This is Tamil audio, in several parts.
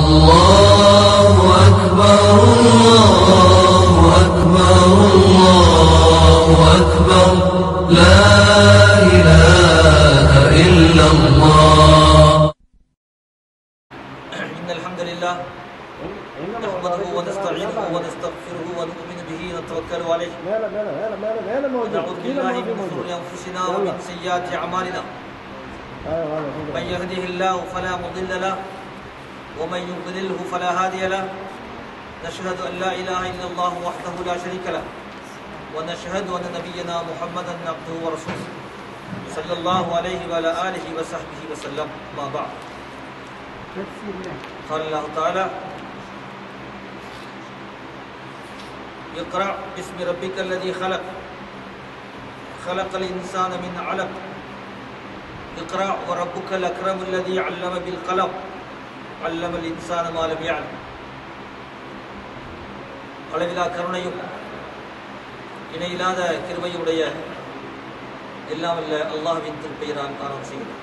الله أكبر الله أكبر الله أكبر لا إله إلا الله إن الحمد لله نحمده ونستعينه ونستغفره ونؤمن به ونتوكل عليه மேல மேல மேல மேல மேல மோதி ونعوذ கீழே بالله மோதி من மோதி شرور أنفسنا ومن سيئات أعمالنا من يهده الله فلا مضل له ومن يضلله فلا هادي له نشهد أن لا إله إلا الله وحده لا شريك له ونشهد أن نبينا محمدا عبده ورسوله صلى الله عليه وعلى آله وصحبه وسلم ما بعد قال الله تعالى اقرأ باسم ربك الذي خلق خلق الإنسان من علق اقرأ وربك الأكرم الذي علم بالقلم علم الإنسان ما لم يعلم அளவிலா கருணையும் இணையில்லாத கிருபையுடைய எல்லாம் வல்ல அல்லாஹ்வின் திருப்பெயரால் காரணம் செய்கிறோம்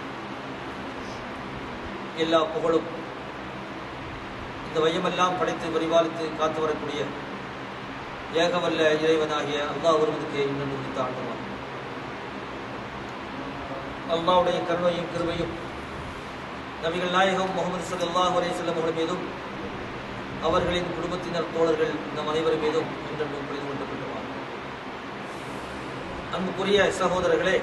எல்லா புகழும் இந்த வையமெல்லாம் படைத்து பரிபாலித்து காத்து வரக்கூடிய ஏகவல்ல இறைவனாகிய அல்லாஹ் ஒருவனுக்கு இன்னும் குறித்த ஆண்டவன் அல்லாஹ்வுடைய கருணையும் கிருபையும் நபிகள் நாயகம் முகமது ஸல்லல்லாஹு அலைஹி வஸல்லம் அவர்கள் மீதும் அவர்களின் குடும்பத்தினர் தோழர்கள் நம் அனைவர் மீதும் இன்றும் புரிந்து கொண்டிருக்கின்றனர் அன்புக்குரிய சகோதரர்களே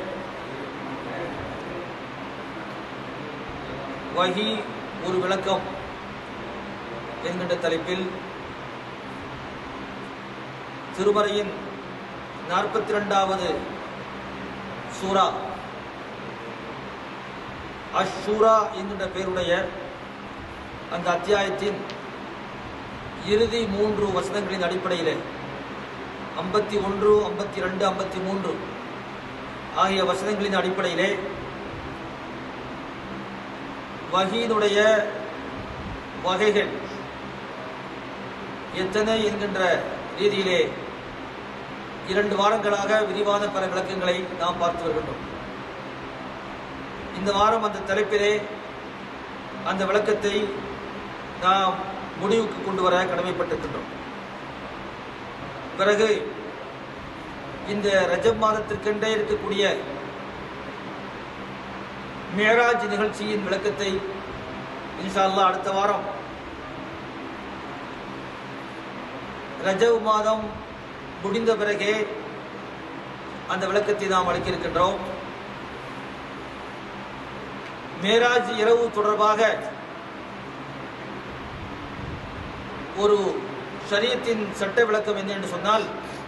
வஹி ஒரு விளக்கம் என்கின்ற தலைப்பில் திருமறையின் நாற்பத்தி ரெண்டாவது சூரா அஷூரா என்கின்ற பெயருடைய அந்த அத்தியாயத்தின் இறுதி மூன்று வசனங்களின் அடிப்படையிலே ஐம்பத்தி ஒன்று ஐம்பத்தி ரெண்டு ஐம்பத்தி மூன்று ஆகிய வசனங்களின் அடிப்படையிலே வகையினுடைய வகைகள் எத்தனை என்கின்ற ரீதியிலே இரண்டு வாரங்களாக விரிவான பல விளக்கங்களை நாம் பார்த்து வருகின்றோம் இந்த வாரம் அந்த தலைப்பிலே அந்த விளக்கத்தை நாம் முடிவுக்கு கொண்டு வர கடமைப்பட்டிருக்கின்றோம் பிறகு இந்த ரஜப் மாதத்திற்கென்றே இருக்கக்கூடிய மேராஜ் நிகழ்ச்சியின் விளக்கத்தை இன்ஷா அல்லாஹ் அடுத்த வாரம் ரஜவ் மாதம் முடிந்த பிறகே அந்த விளக்கத்தை நாம் அளிக்க இருக்கின்றோம் மேராஜ் இரவு தொடர்பாக ஒரு ஷரியத்தின் சட்ட விளக்கம் என்ன என்று சொன்னால்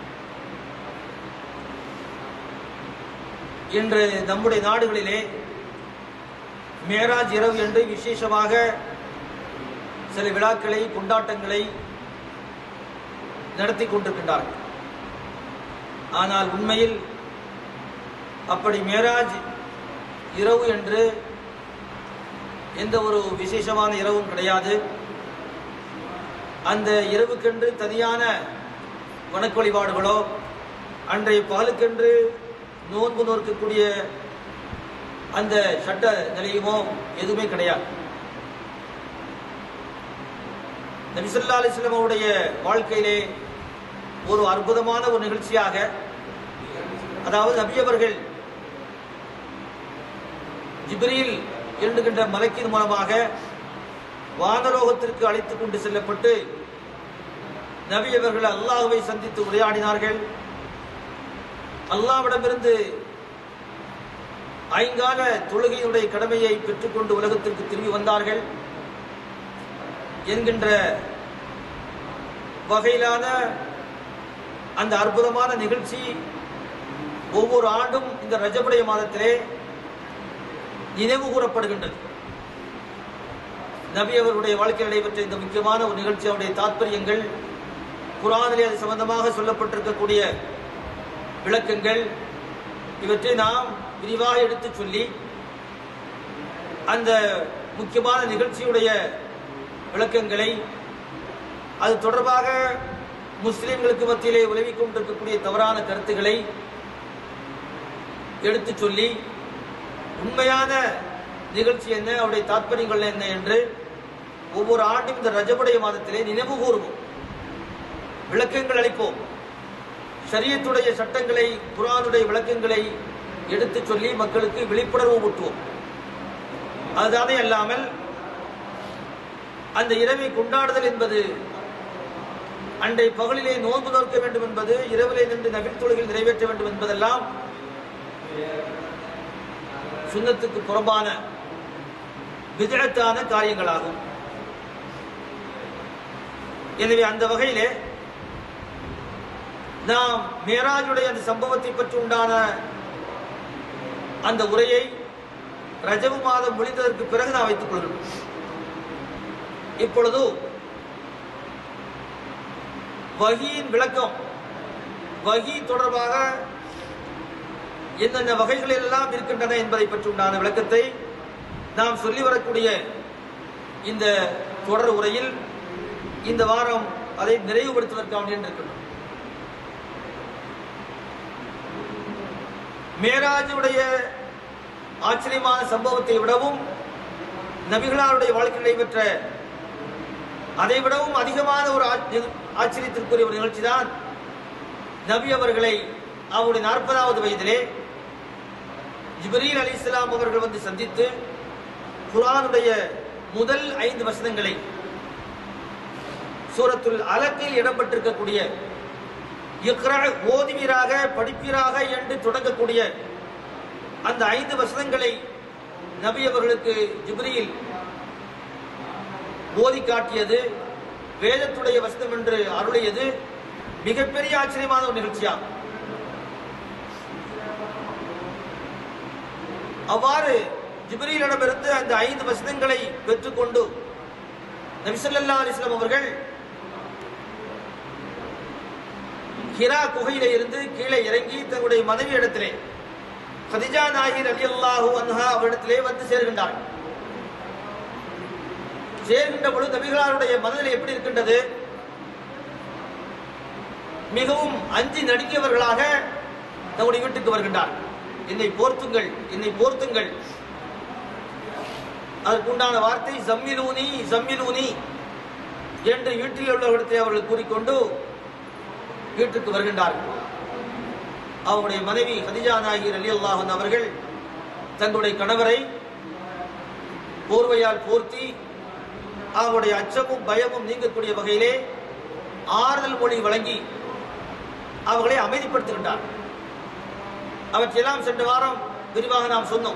இன்று நம்முடைய நாடுகளிலே மேராஜ் இரவு என்று விசேஷமாக சில விழாக்களை கொண்டாட்டங்களை நடத்தி கொண்டிருக்கின்றார்கள் ஆனால் உண்மையில் அப்படி மேராஜ் இரவு என்று எந்த ஒரு விசேஷமான இரவும் கிடையாது அந்த இரவுக்கென்று தனியான வணக்க வழிபாடுகளோ அன்றைய பகலுக்கென்று நோன்பு நோக்கக்கூடிய அந்த சட்ட நிலையுமோ எதுவுமே கிடையாது நபிசல்லா அலிஸ்லாம் அவருடைய வாழ்க்கையிலே ஒரு அற்புதமான ஒரு நிகழ்ச்சியாக அதாவது நபி அவர்கள் ஜிப்ரீல் எழுதுகின்ற மலக்கின் மூலமாக வானலோகத்திற்கு அழைத்துக் கொண்டு செல்லப்பட்டு நபி அவர்கள் அல்லாஹுவை சந்தித்து உரையாடினார்கள் அல்லாவிடமிருந்து ஐங்கால தொழுகையினுடைய கடமையை பெற்றுக்கொண்டு உலகத்திற்கு திரும்பி வந்தார்கள் என்கின்ற வகையிலான அந்த அற்புதமான நிகழ்ச்சி ஒவ்வொரு ஆண்டும் இந்த ரஜபடைய மாதத்திலே நினைவு கூறப்படுகின்றது நபி அவர்களுடைய வாழ்க்கையில் நடைபெற்ற இந்த முக்கியமான ஒரு நிகழ்ச்சி அவருடைய தாற்பயங்கள் குரானிலே அது சம்பந்தமாக சொல்லப்பட்டிருக்கக்கூடிய விளக்கங்கள் இவற்றை நாம் விரிவாக எடுத்து சொல்லி அந்த முக்கியமான நிகழ்ச்சியுடைய விளக்கங்களை அது தொடர்பாக முஸ்லிம்களுக்கு மத்தியிலே உலவிக் கொண்டிருக்கக்கூடிய தவறான கருத்துக்களை எடுத்து சொல்லி உண்மையான நிகழ்ச்சி என்ன அவருடைய தாற்பயங்கள் என்ன என்று ஒவ்வொரு ஆண்டும் இந்த ரஜபுடைய மாதத்திலே நினைவு கூறுவோம் விளக்கங்கள் அளிப்போம் ஷரியத்துடைய சட்டங்களை குரானுடைய விளக்கங்களை எடுத்துச் சொல்லி மக்களுக்கு விழிப்புணர்வு ஊட்டுவோம் அதுதானே அல்லாமல் அந்த இரவை கொண்டாடுதல் என்பது அன்றை பகலிலே நோன்பு நோக்க வேண்டும் என்பது இரவிலே நின்று நபில் தொழுகையில் நிறைவேற்ற வேண்டும் என்பதெல்லாம் சுண்ணத்துக்கு புறம்பான விதத்தான காரியங்களாகும் எனவே அந்த வகையிலே நாம் மேராஜுடைய அந்த சம்பவத்தை பற்றி உண்டான அந்த உரையை ரஜவு மாதம் முடிந்ததற்கு பிறகு நான் வைத்துக் கொள்கிறோம் இப்பொழுது வகியின் விளக்கம் வகி தொடர்பாக எந்தெந்த வகைகள் எல்லாம் இருக்கின்றன என்பதை பற்றி உண்டான விளக்கத்தை நாம் சொல்லி வரக்கூடிய இந்த தொடர் உரையில் இந்த வாரம் அதை நிறைவுபடுத்துவதற்காக இருக்கின்றோம் மேராஜுடைய ஆச்சரியமான சம்பவத்தை விடவும் நபிகளாருடைய வாழ்க்கை நடைபெற்ற அதை விடவும் அதிகமான ஒரு ஆச்ச- ஆச்சரியத்திற்குரிய ஒரு நிகழ்ச்சி தான் நபி அவர்களை அவருடைய நாற்பதாவது வயதிலே ஜிப்ரீல் அலி இஸ்லாம் அவர்கள் வந்து சந்தித்து குர்ஆனுடைய முதல் ஐந்து வசனங்களை சூரத்துல் அலக்கில் இடம்பெற்றிருக்கக்கூடிய இக்ரா ஓதுவீராக படிப்பீராக என்று தொடங்கக்கூடிய அந்த ஐந்து வசனங்களை நபி அவர்களுக்கு ஜிப்ரீல் ஓதி காட்டியது வேதத்துடைய வசனம் என்று அருளியது மிகப்பெரிய ஆச்சரியமான ஒரு நிகழ்ச்சியாகும் அவ்வாறு ஜிப்ரீலிடமிருந்து அந்த ஐந்து வசனங்களை பெற்றுக்கொண்டு நபிசல்லா அலிஸ்லாம் அவர்கள் ஹிரா குகையில இருந்து கீழே இறங்கி தன்னுடைய மனைவி இடத்திலே கதிஜா நாகிர் அலி அல்லாஹூ அன்ஹா அவரிடத்திலே வந்து சேர்கின்றார்கள் சேர்கின்ற பொழுது நபிகளாருடைய மனதில் எப்படி இருக்கின்றது மிகவும் அஞ்சி நடுங்கியவர்களாக நம்முடைய வீட்டுக்கு வருகின்றார் என்னை போர்த்துங்கள் என்னை போர்த்துங்கள் அதற்குண்டான வார்த்தை ஜம்மிலூனி ஜம்மிலூனி என்று வீட்டில் உள்ளவர்களிடத்தை அவர்கள் கூறிக்கொண்டு வீட்டுக்கு வருகின்றார்கள் அவருடைய மனைவி ஹதிஜா நாயகி அலி அல்லாஹன் அவர்கள் தங்களுடைய கணவரை போர்வையால் போர்த்தி அவருடைய அச்சமும் பயமும் நீங்கக்கூடிய வகையிலே ஆறுதல் மொழி வழங்கி அவர்களை அமைதிப்படுத்துகின்றார் அவற்றையெல்லாம் சென்ற வாரம் விரிவாக நாம் சொன்னோம்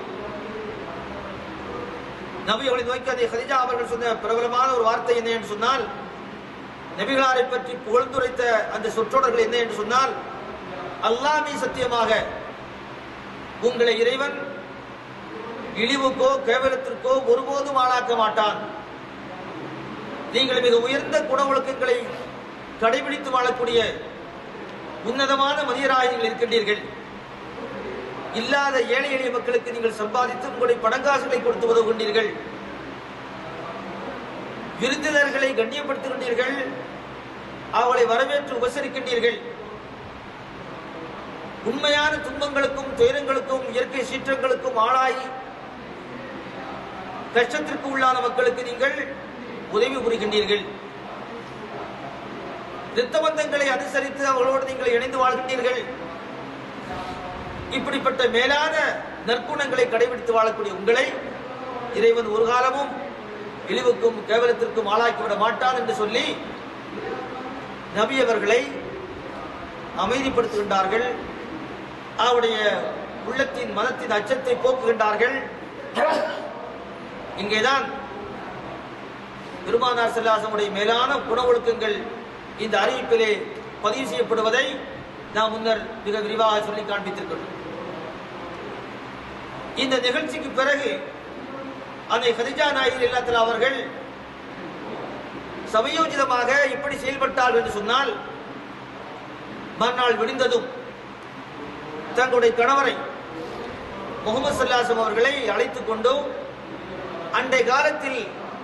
நபி அவர்களை நோக்கி அதை ஹதிஜா அவர்கள் சொன்ன பிரபலமான ஒரு வார்த்தை என்ன என்று சொன்னால் நபிகளாரை பற்றி புகழ்ந்துரைத்த அந்த சொற்றொடர்கள் என்ன என்று சொன்னால் அல்லாமி சத்தியமாக உங்களை இறைவன் இழிவுக்கோ கேவலத்திற்கோ ஒருபோதும் ஆளாக்க மாட்டான் நீங்கள் மிக உயர்ந்த குண ஒழுக்கங்களை கடைபிடித்து வாழக்கூடிய உன்னதமான மனிதராக நீங்கள் இருக்கின்றீர்கள் இல்லாத ஏழை எளிய மக்களுக்கு நீங்கள் சம்பாதித்து உங்களுடைய பணங்காசுகளை கொடுத்து உதவுகின்றீர்கள் விருந்தினர்களை கண்ணியப்படுத்துகின்றீர்கள் அவர்களை வரவேற்று உபசரிக்கின்றீர்கள் உண்மையான துன்பங்களுக்கும் துயரங்களுக்கும் இயற்கை சீற்றங்களுக்கும் ஆளாகி கஷ்டத்திற்கு உள்ளான மக்களுக்கு நீங்கள் உதவி புரிகின்றீர்கள் இரத்த பந்தங்களை அனுசரித்து அவர்களோடு நீங்கள் இணைந்து வாழ்கின்றீர்கள் இப்படிப்பட்ட மேலான நற்குணங்களை கடைபிடித்து வாழக்கூடிய உங்களை இறைவன் ஒரு காலமும் இழிவுக்கும் கேவலத்திற்கும் ஆளாக்கிவிட மாட்டான் என்று சொல்லி நபி அவர்களை அமைதிப்படுத்துகின்றார்கள் அவருடைய உள்ளத்தின் மனத்தின் அச்சத்தை போக்குகின்றார்கள் இங்கேதான் பெருமானார் செல்லாசமுடைய மேலான குண ஒழுக்கங்கள் இந்த அறிவிப்பிலே பதிவு செய்யப்படுவதை நாம் முன்னர் மிக விரிவாக சொல்லி காண்பித்திருக்கிறோம் இந்த நிகழ்ச்சிக்கு பிறகு அதை ஹதிஜா நாயகர் இல்லத்தில் அவர்கள் சமயோஜிதமாக இப்படி செயல்பட்டார்கள் என்று சொன்னால் மறுநாள் விடிந்ததும் தங்களுடைய கணவரை முகமது சல்லாசம் அவர்களை அழைத்துக் கொண்டு அன்றைய காலத்தில்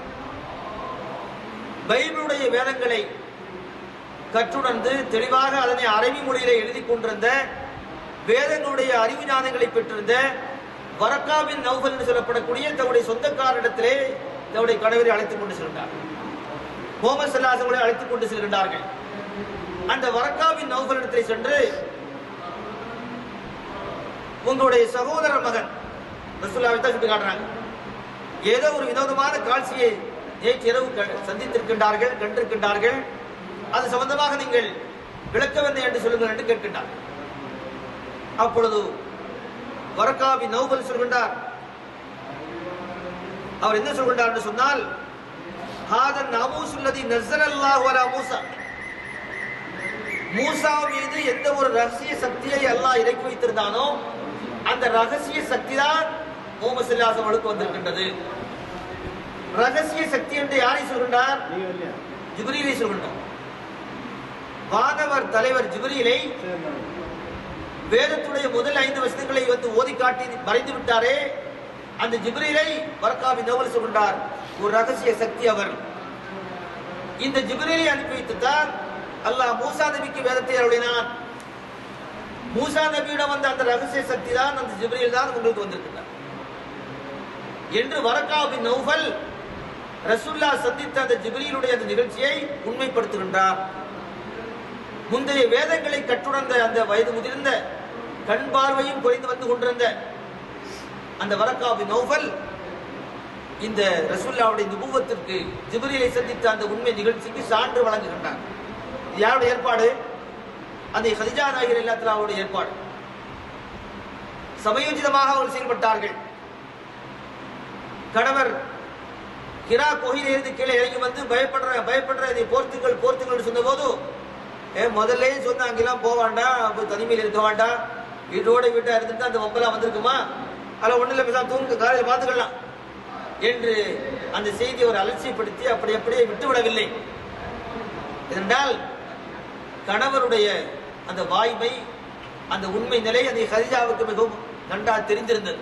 பைபிளுடைய வேதங்களை கற்றுணர்ந்து தெளிவாக அதனை அரபி மொழியிலே எழுதி கொண்டிருந்த வேதங்களுடைய அறிவு ஞானங்களை பெற்றிருந்த வரக்காவின் நௌபல் என்று சொல்லப்படக்கூடிய தன்னுடைய சொந்தக்காரிடத்திலே தன்னுடைய கணவரை அழைத்துக் கொண்டு செல்கின்றார் முகமது சல்லாசங்களை அழைத்துக் கொண்டு செல்கின்றார்கள் அந்த வரக்காவின் நௌபலிடத்தில் சென்று உங்களுடைய சகோதரர் மகன் ரசூல்லாவை தான் சுட்டி காட்டுறாங்க ஏதோ ஒரு வினோதமான காட்சியை நேற்று இரவு க- சந்தித்திருக்கின்றார்கள் கண்டிருக்கின்றார்கள் அது சம்பந்தமாக நீங்கள் விளக்க வேண்டும் என்று சொல்லுங்கள் என்று கேட்கின்றார் அப்பொழுது வரக்காபி நௌபல் சொல்கின்றார் அவர் என்ன சொல்கின்றார் என்று சொன்னால் ஹாதன் நாமூசுல்லதி நஸ்ஸலல்லாஹு அலா மூசா மூசா மீது எந்த ஒரு ரகசிய சக்தியை அல்லாஹ் இறக்கி வைத்திருந்தானோ அந்த ரகசிய சக்தி தான் முகமது சல்லாசம் அவளுக்கு வந்திருக்கின்றது ரகசிய சக்தி என்று யாரை சொல்கின்றார் நீங்க இல்லையா ஜிப்ரீலை சொல்கின்றார் வானவர் தலைவர் ஜிப்ரீலை சரி நான் வேதத்துடைய முதல் ஐந்து வசனங்களை வந்து ஓதி காட்டி மறைந்து விட்டாரே அந்த ஜிப்ரீலை வரக்காவி நவல் சொல்கின்றார் ஒரு ரகசிய சக்தி அவர் இந்த ஜிப்ரீலை அனுப்பி வைத்துத்தான் அல்லாஹ் மூசா நபிக்கு வேதத்தை அருளினான் மூசா நபியிடம் வந்த அந்த ரகசிய சக்தி தான் அந்த ஜிப்ரீல் தான் உங்களுக்கு வந்திருக்கிறார் என்று வரக்காவின் நௌஃபல் ரசூல்லா சந்தித்த அந்த ஜிப்ரீலுடைய அந்த நிகழ்ச்சியை உண்மைப்படுத்துகின்றார் முந்தைய வேதங்களை கற்றுணர்ந்த அந்த வயது முதிர்ந்த கண் பார்வையும் குறைந்து வந்து கொண்டிருந்த அந்த வரக்காபி நௌஃபல் இந்த ரசூல்லாவுடைய நுபுவத்திற்கு ஜிப்ரீலை சந்தித்த அந்த உண்மை நிகழ்ச்சிக்கு சான்று வழங்குகின்றார் இது யாருடைய ஏற்பாடு அந்த ஹதிஜா நாயகர் எல்லாத்திலாவுடைய ஏற்பாடு சமயோஜிதமாக அவர்கள் செயல்பட்டார்கள் கணவர் கிரா கோயிலிருந்து கீழே இறங்கி வந்து பயப்படுற பயப்படுற இதை போர்த்துங்கள் போர்த்துங்கள் சொன்னபோது ஏ முதல்ல சொன்ன அங்கெல்லாம் போக வேண்டாம் அப்ப தனிமையில் இருக்க வேண்டாம் வீட்டோட வீட்டா இருந்துட்டு அந்த வம்பெல்லாம் வந்திருக்குமா அதில் ஒன்றும் இல்லை பேசாம தூங்க காலையில் பார்த்துக்கலாம் என்று அந்த செய்தியை ஒரு அலட்சியப்படுத்தி அப்படி அப்படியே விட்டுவிடவில்லை இதனால் கணவருடைய அந்த வாய்மை அந்த உண்மை நிலை அந்த ஹரிஜாவுக்கு மிகவும் நன்றா தெரிந்திருந்தது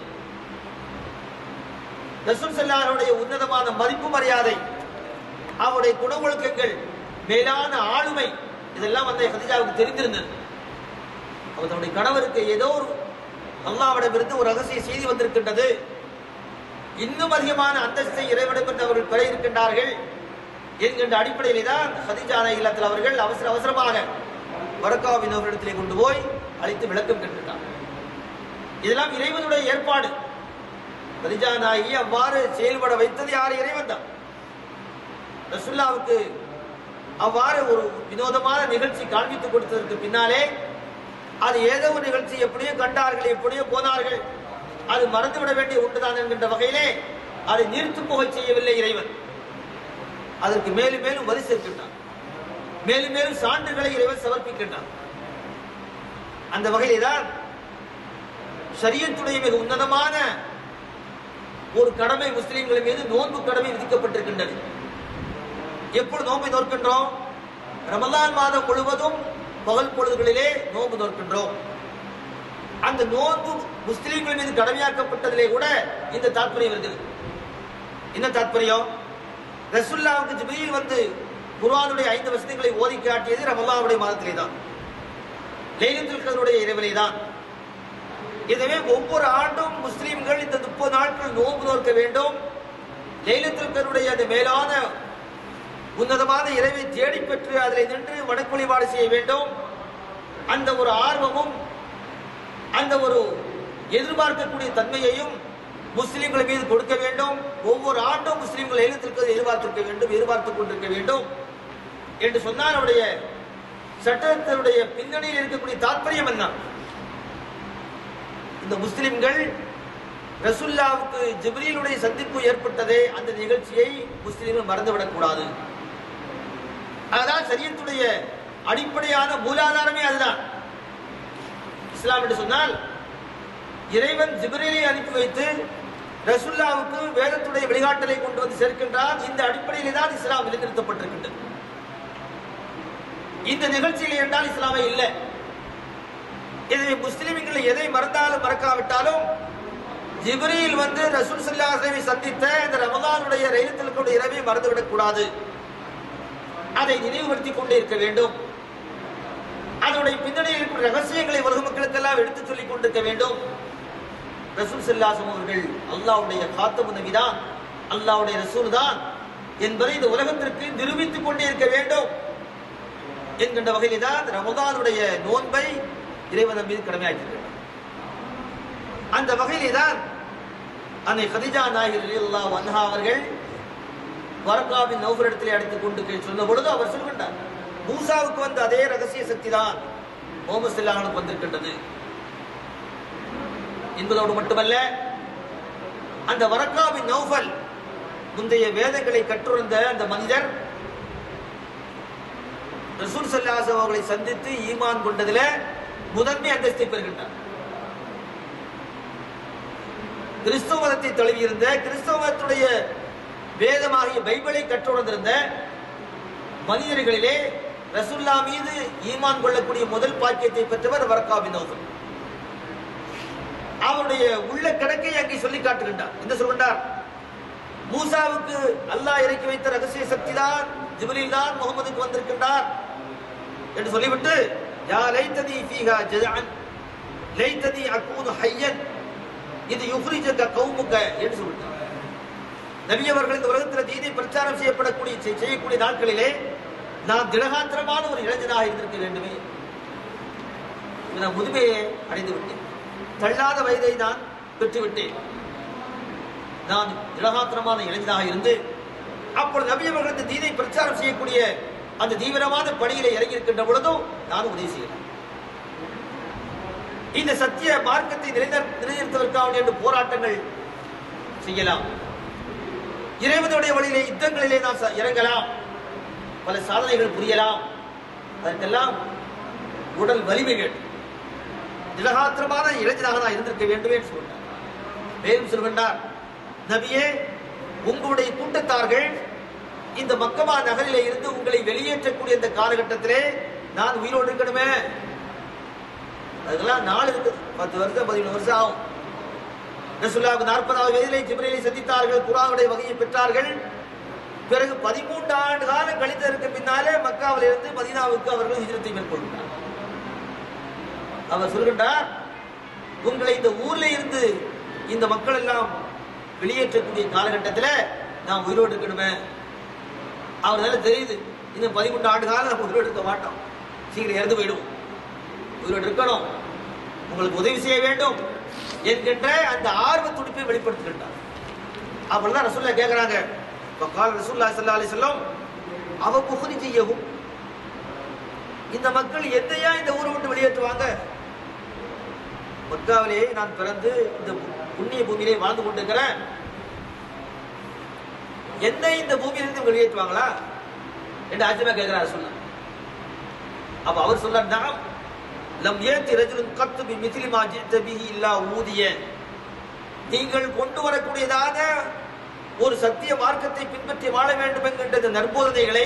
ரசூல் ஸல்லல்லாஹுடைய உன்னதமான மதிப்பு மரியாதை அவருடைய குண ஒழுக்கங்கள் மேலான ஆளுமை இதெல்லாம் வந்து ஹதிஜாவுக்கு தெரிந்திருந்தது அவர் தன்னுடைய கணவருக்கு ஏதோ ஒரு அல்லாவிடமிருந்து ஒரு ரகசிய செய்தி வந்திருக்கின்றது இன்னும் அதிகமான அந்தஸ்தை இறைவனிடமிருந்து அவர்கள் பெற இருக்கின்றார்கள் என்கின்ற அடிப்படையிலே தான் ஹதிஜா இல்லத்தில் அவர்கள் அவசர அவசரமாக வரக்காவின் அவரிடத்திலே கொண்டு போய் அழைத்து விளக்கம் கேட்டுட்டார் இதெல்லாம் இறைவனுடைய ஏற்பாடு கதிஜா நாயகி அவ்வாறு செயல்பட வைத்தது யார் இறைவன் தான் ரசுல்லாவுக்கு அவ்வாறு ஒரு வினோதமான நிகழ்ச்சி காண்பித்து கொடுத்ததற்கு பின்னாலே அது ஏதோ ஒரு நிகழ்ச்சி எப்படியோ கண்டார்கள் எப்படியோ போனார்கள் அது மறந்துவிட வேண்டிய ஒன்றுதான் என்கின்ற வகையிலே அதை நீர்த்து போகச் செய்யவில்லை இறைவன் அதற்கு மேலும் மேலும் வரி சேர்க்கின்றான் மேலும் மேலும் சான்றுகளை இறைவன் சமர்ப்பிக்கின்றான் அந்த வகையிலே தான் ஷரியத்துடைய மிக உன்னதமான ஒரு கடமை முஸ்லிம்கள் மீது நோன்பு கடமை விதிக்கப்பட்டிருக்கின்றது எப்பொழுது நோன்பை நோக்கின்றோம் ரமலான் மாதம் முழுவதும் பகல் பொழுதுகளிலே நோன்பு நோக்கின்றோம் அந்த நோன்பு முஸ்லிம்கள் மீது கடமையாக்கப்பட்டதிலே கூட இந்த தாற்பயம் இருக்குது என்ன தாற்பயம் ரசுல்லாவுக்கு ஜிபிரியில் வந்து குர்ஆனுடைய ஐந்து வசனங்களை ஓதி காட்டியது ரமலானுடைய மாதத்திலே தான் லைலத்துல் கதருடைய இரவிலே தான் எனவே ஒவ்வொரு ஆண்டும் முஸ்லிம்கள் இந்த முப்பது நாட்கள் நோன்பு நோக்க வேண்டும் லைலத்துல் கதருடைய அந்த மேலான உன்னதமான இறைவை தேடி பெற்று அதில் நின்று வணக்க வழிபாடு செய்ய வேண்டும் அந்த ஒரு ஆர்வமும் அந்த ஒரு எதிர்பார்க்கக்கூடிய தன்மையையும் முஸ்லிம்கள் மீது கொடுக்க வேண்டும் ஒவ்வொரு ஆண்டும் முஸ்லிம்கள் எழுத்திருக்கிறது எதிர்பார்த்திருக்க வேண்டும் எதிர்பார்த்துக் கொண்டிருக்க வேண்டும் என்று சொன்னால் அவருடைய சட்டத்தினுடைய பின்னணியில் இருக்கக்கூடிய தாற்பயம் என்ன இந்த முஸ்லிம்கள் ரசுல்லாவுக்கு ஜிப்ரீலுடைய சந்திப்பு ஏற்பட்டதே அந்த நிகழ்ச்சியை முஸ்லிம்கள் மறந்துவிடக் கூடாது அதுதான் சரியத்துடைய அடிப்படையான மூலாதாரமே அதுதான் இஸ்லாம் என்று சொன்னால் இறைவன் ஜிப்ரீலை அனுப்பி வைத்து ரசுல்லாவுக்கு வேதத்துடைய வழிகாட்டலை கொண்டு வந்து சேர்க்கின்றார் இந்த அடிப்படையிலே தான் இஸ்லாம் நிலைநிறுத்தப்பட்டிருக்கின்றது இந்த நிகழ்ச்சியில் என்றால் இஸ்லாமே இல்லை இது முஸ்லிம்கள் எதை மறந்தாலும் மறக்காவிட்டாலும் ஜிப்ரீல் வந்து ரசூல் சல்லாஹை சந்தித்த இந்த ரமதானுடைய ரயிலத்திற்குடைய இரவை மறந்துவிடக் கூடாது அதை நினைவுபடுத்திக் கொண்டே இருக்க வேண்டும் அதனுடைய பின்னணியில் இருக்கிற ரகசியங்களை உலக மக்களுக்கெல்லாம் எடுத்துச் சொல்லிக் கொண்டிருக்க வேண்டும் ரசூல் சல்லாசம் அவர்கள் அல்லாவுடைய காத்தபு நபிதான் அல்லாஹ்வுடைய ரசூல் தான் என்பதை இந்த உலகத்திற்கு நிரூபித்துக் கொண்டே இருக்க வேண்டும் என்கின்ற வகையில் தான் ரமதானுடைய நோன்பை இறைவன் மீது கடமையாக்கியிருக்கிறார் அந்த வகையிலே தான் அன்னை கதிஜா நாயகர் ரலியல்லாஹு அன்ஹா அவர்கள் வரக்காவின் நௌபரிடத்திலே அடைத்துக் கொண்டு கே- சொன்ன பொழுது அவர் சொல்கின்றார் மூசாவுக்கு வந்த அதே ரகசிய சக்தி தான் முகமது ஸல்லல்லாஹு வந்திருக்கின்றது என்பதோடு மட்டுமல்ல அந்த வரக்காவின் நௌஃபல் முந்தைய வேதங்களை கற்றுணர்ந்த அந்த மனிதர் ரசூல் ஸல்லல்லாஹு அவர்களை சந்தித்து ஈமான் கொண்டதில முதன்மை அந்தஸ்தை பெறுகின்றார் கிறிஸ்தவ மதத்தை தழுவியிருந்த கிறிஸ்தவ மதத்துடைய வேதமாகிய பைபிளை கற்றுணர்ந்திருந்த மனிதர்களிலே ரசுல்லா மீது ஈமான் கொள்ளக்கூடிய முதல் பாக்கியத்தை பெற்றவர் வரக்காபின் நௌஃபல் அவருடைய உள்ள கிடக்கை அங்கே சொல்லி காட்டுகின்றார் என்ன சொல்கின்றார் மூசாவுக்கு அல்லாஹ் இறக்கி வைத்த ரகசிய சக்தி தான் ஜிப்ரீல் தான் முகமதுக்கு வந்திருக்கின்றார் என்று சொல்லிவிட்டு யா லைத்தனி ஃபீஹா ஜஸஅன் லைத்தனி அகூனு ஹய்யன் இது யுஃப்ரிஜக கௌமுக என்று சொல்லிட்டார் நபி அவர்கள் இந்த உலகத்தில் தீனை பிரச்சாரம் செய்யப்படக்கூடிய செய்- செய்யக்கூடிய நாட்களிலே நான் திடகாத்திரமான ஒரு இளைஞனாக இருந்திருக்க வேண்டுமே இப்ப நான் முதுமையை அடைந்து விட்டேன் தள்ளாத வயதை நான் பெற்றுவிட்டேன் நான் திடகாத்திரமான இளைஞனாக இருந்து அப்பொழுது நபி அவர்கள் இந்த தீனை பிரச்சாரம் செய்யக்கூடிய அந்த தீவிரமான பணியிலே இறங்கி இருக்கின்ற பொழுதும் நான் உதவி செய்யலாம் இந்த சத்திய மார்க்கத்தை நிலைநிறு- நிலைநிறுத்துவதற்காக என்று போராட்டங்கள் செய்யலாம் இறைவனுடைய வழியிலே யுத்தங்களிலே நாம் ச- இறங்கலாம் பல சாதனைகள் புரியலாம் அதற்கெல்லாம் உடல் வலிமை வேண்டும் திலகாத்திரமான இளைஞனாக நான் இருந்திருக்க வேண்டுமே என்று சொல்றார் மேலும் சொல்கின்றார் நபியே உங்களுடைய கூட்டத்தார்கள் இந்த மக்கமா நகரிலே இருந்து உங்களை வெளியேற்றக்கூடிய இந்த காலகட்டத்திலே நான் உயிரோடு இருக்கணுமே அதுக்கெல்லாம் நாள் இருக்கு பத்து வருஷம் பதினொன்று வருஷம் ஆகும் ரசுல்லாவுக்கு நாற்பதாவது வயதிலே ஜிப்ரீலை சந்தித்தார்கள் குரானுடைய வகையை பெற்றார்கள் பிறகு பதிமூன்று ஆண்டு காலம் கழித்ததற்கு பின்னாலே மக்காவில் இருந்து மதீனாவுக்கு அவர்கள் ஹிஜ்ரத்தை மேற்கொள்கிறார் அவர் சொல்கின்றார் உங்களை இந்த ஊர்ல இருந்து இந்த மக்கள் எல்லாம் வெளியேற்றக்கூடிய காலகட்டத்தில் நாம் உயிரோடு இருக்கணுமே அவர் நல்லா தெரியுது இன்னும் பதிமூன்று ஆண்டு காலம் நம்ம உயிரோடு இருக்க மாட்டோம் சீக்கிரம் இறந்து போயிடுவோம் உயிரோடு இருக்கணும் உங்களுக்கு உதவி செய்ய வேண்டும் என்கின்ற அந்த ஆர்வ துடிப்பை வெளிப்படுத்துகின்றார் அப்படிதான் ரசூல்லா கேட்கிறாங்க கால ரசூல்லா ஸல்லல்லாஹு அலைஹி வஸல்லம் அவ புகுதி செய்யவும் இந்த மக்கள் எதையா இந்த ஊரை விட்டு வெளியேற்றுவாங்க மக்காவிலே நான் பிறந்து இந்த புண்ணிய பூமியிலே வாழ்ந்து கொண்டிருக்கிறேன் என்னை இந்த பூமியிலிருந்து வெளியேற்றுவாங்களா என்று ஆச்சரியமா கேட்கிறார் சொல்ல அப்ப அவர் சொல்றார் நாம் லம் ஏத்தி ரஜுலுன் கத்து பி மித்லி மா ஜித்த பிஹி இல்லா ஊதிய நீங்கள் கொண்டு வரக்கூடியதான ஒரு சத்திய மார்க்கத்தை பின்பற்றி வாழ வேண்டும் என்கின்ற இந்த நற்போதனைகளை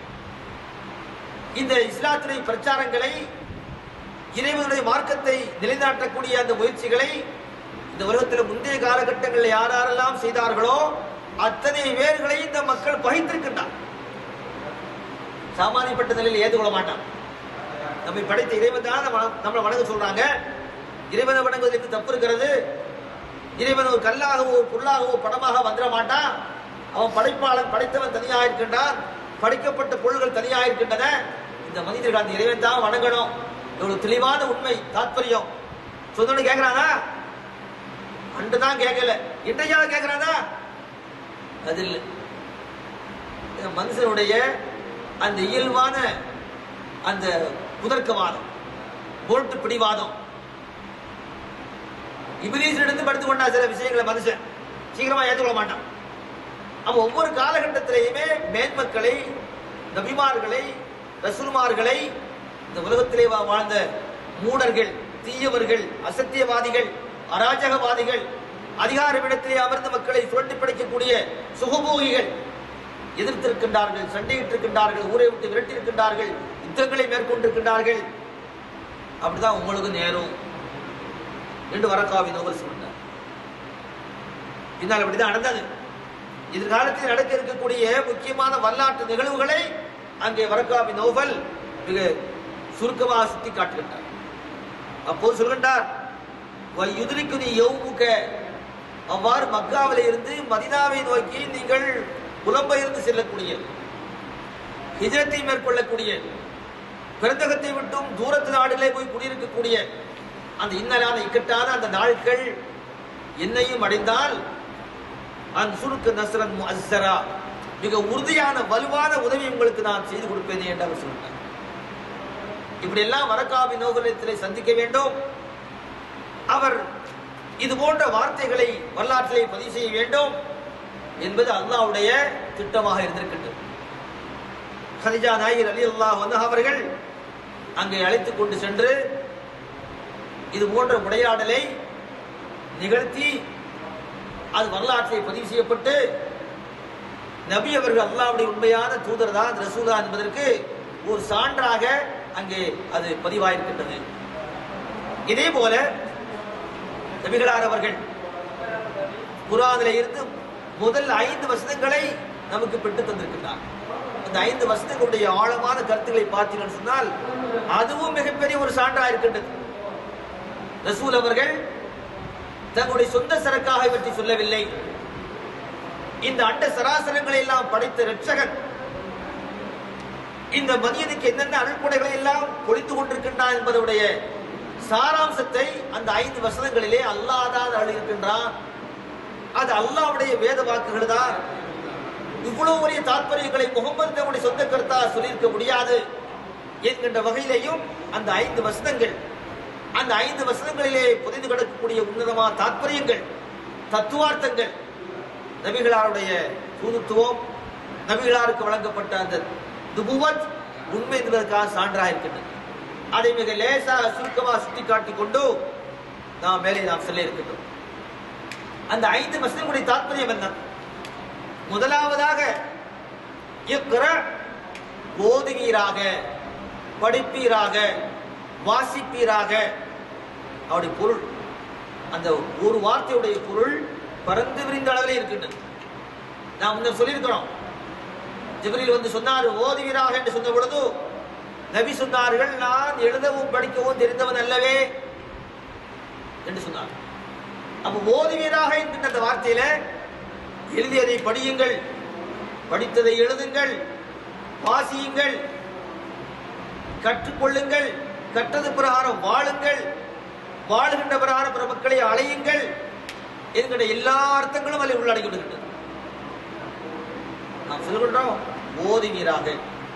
இந்த இஸ்லாத்தினை பிரச்சாரங்களை இறைவனுடைய மார்க்கத்தை நிலைநாட்டக்கூடிய அந்த முயற்சிகளை இந்த உலகத்தில் முந்தைய காலகட்டங்களில் யார் யாரெல்லாம் செய்தார்களோ அத்தனை பேர்களை இந்த மக்கள் பகைத்திருக்கின்றார் சாமானியப்பட்ட நிலையில் ஏற்றுக்கொள்ள மாட்டான் நம்மை படைத்த இறைவன் தான் நம்ம- நம்மளை வணங்க சொல்றாங்க இறைவனை வணங்குவதற்கு தப்பு இருக்கிறது இறைவன் ஒரு கல்லாகவோ ஒரு பொருளாகவோ படமாக வந்துட மாட்டான் அவன் படைப்பாளன் படைத்தவன் தனியாக இருக்கின்றான் படைக்கப்பட்ட பொருள்கள் தனியாக இருக்கின்றன இந்த மனிதர்கள் அந்த இறைவன் தான் வணங்கணும் இது ஒரு தெளிவான உண்மை தாத்பரியம் சொன்னோன்னு கேட்கிறானா அன்று தான் கேட்கல இன்றையாவது கேட்கிறானா அது இல்லை இந்த மனுஷனுடைய அந்த இயல்பான அந்த குதர்க்கவாதம் போல்ட்டு பிடிவாதம் இபிலீசிலிருந்து படுத்து கொண்டா சில விஷயங்களை மனுஷன் சீக்கிரமா ஏற்றுக்கொள்ள மாட்டான் அவன் ஒவ்வொரு காலகட்டத்திலேயுமே மேன்மக்களை நபிமார்களை ரசூல்மார்களை இந்த உலகத்திலே வா- வாழ்ந்த மூடர்கள் தீயவர்கள் அசத்தியவாதிகள் அராஜகவாதிகள் அதிகாரமிடத்திலே அமர்ந்த மக்களை சுரண்டி படைக்கக்கூடிய சுகபோகிகள் எதிர்த்திருக்கின்றார்கள் சண்டையிட்டிருக்கின்றார்கள் ஊரை விட்டு விரட்டியிருக்கின்றார்கள் யுத்தங்களை மேற்கொண்டிருக்கின்றார்கள் அப்படிதான் உங்களுக்கு நேரும் என்று வரக்காவி நோவர் சொன்னார் பின்னால் அப்படிதான் நடந்தது எதிர்காலத்தில் நடக்க இருக்கக்கூடிய முக்கியமான வரலாற்று நிகழ்வுகளை அங்கே வரக்காவி நோவல் மிக சுருக்கமாக சுட்டி காட்டுகின்றார் அப்போது சொல்கின்றார் யுதிரிக்கு நீ யௌமுக அவ்வாறு மக்காவில இருந்து மதினாவை நோக்கி நீங்கள் புலம்பெயர்ந்து செல்லக்கூடிய ஹிஜரத்தை மேற்கொள்ளக்கூடிய பிறந்தகத்தை விட்டும் தூரத்து நாடுகளே போய் குடியிருக்கக்கூடிய அந்த இன்னலான இக்கட்டான அந்த நாட்கள் என்னையும் அடைந்தால் அந்த சுருக்கு நஸ்ரன் முஅஸ்ஸரா மிக உறுதியான வலுவான உதவி உங்களுக்கு நான் செய்து கொடுப்பேனே என்று அவர் சொன்னார் இப்படி எல்லாம் வரக்காவி நோகலத்திலே சந்திக்க வேண்டும் அவர் இது போன்ற வார்த்தைகளை வரலாற்றிலே பதிவு செய்ய வேண்டும் என்பது அல்லாஹ்வுடைய திட்டமாக இருந்திருக்கின்றது ஹதிஜா நாயர் அலி அல்லாஹ் வந்து அவர்கள் அங்கே அழைத்துக் கொண்டு சென்று இது போன்ற உரையாடலை நிகழ்த்தி அது வரலாற்றை பதிவு செய்யப்பட்டு நபி அவர்கள் அல்லாஹ்வுடைய உண்மையான தூதர் தான் ரசூலா என்பதற்கு ஒரு சான்றாக அங்கே அது பதிவாயிருக்கின்றது இதே போல நபிகளார் அவர்கள் குரானில இருந்து முதல் ஐந்து வசனங்களை நமக்கு பெற்று தந்திருக்கின்றார் இந்த ஐந்து வசனங்களுடைய ஆழமான கருத்துக்களை பார்த்தீங்கன்னு சொன்னால் அதுவும் மிகப்பெரிய ஒரு சான்றா இருக்கின்றது ரசூல் அவர்கள் தங்களுடைய சொந்த சரக்காக பற்றி சொல்லவில்லை இந்த அண்ட சராசரங்களை எல்லாம் படைத்த ரட்சகன் இந்த மனிதனுக்கு என்னென்ன அருள்கொடைகளை எல்லாம் பொழித்து கொண்டிருக்கின்றான் என்பதுடைய சாராம்சத்தை அந்த ஐந்து வசனங்களிலே அல்லாஹ் தான் அழுகின்றான் அது அல்லாஹ்வுடைய வேத வாக்குகள் தான் இவ்வளவு பெரிய தாற்பயங்களை முகமது தன்னுடைய சொந்த கருத்தா சொல்லியிருக்க முடியாது என்கின்ற வகையிலேயும் அந்த ஐந்து வசனங்கள் அந்த ஐந்து வசனங்களிலே புதைந்து கிடக்கக்கூடிய உன்னதமான தாற்பயங்கள் தத்துவார்த்தங்கள் நபிகளாருடைய தூதுத்துவம் நபிகளாருக்கு வழங்கப்பட்ட அந்த துபுவத் உண்மை என்பதற்காக சான்றாக இருக்கின்றது அதை மிக லேசாக சுருக்கமாக சுட்டி காட்டிக் கொண்டு நாம் மேலே நாம் சொல்ல இருக்கின்றோம் அந்த ஐந்து வசனங்களுடைய தாற்பயம் என்ன முதலாவதாக இக்கிற ஓதுவீராக படிப்பீராக வாசிப்பீராக அவருடைய பொருள் அந்த ஒரு வார்த்தையுடைய பொருள் பறந்து விரிந்த அளவில் இருக்கின்றது நாம் முன்னர் சொல்லியிருக்கிறோம் ஜிப்ரீல் வந்து சொன்னார் ஓதுவீராக என்று சொன்ன பொழுது நபி சொன்னார்கள் நான் எழுதவும் படிக்கவும் தெரிந்தவன் அல்லவே என்று சொன்னார் அப்ப ஓதுவீராக என்கின்ற அந்த வார்த்தையில எழுதியதை படியுங்கள் படித்ததை எழுதுங்கள் வாசியுங்கள் கற்றுக்கொள்ளுங்கள் கற்றது பிரகாரம் வாழுங்கள் வாழுகின்ற பிரகாரம் பிற மக்களை அழையுங்கள் என்கிற எல்லா அர்த்தங்களும் அதில் உள்ளடங்கி விடுகின்றது நாம் சொல்கின்றோம் ஓதுவீராக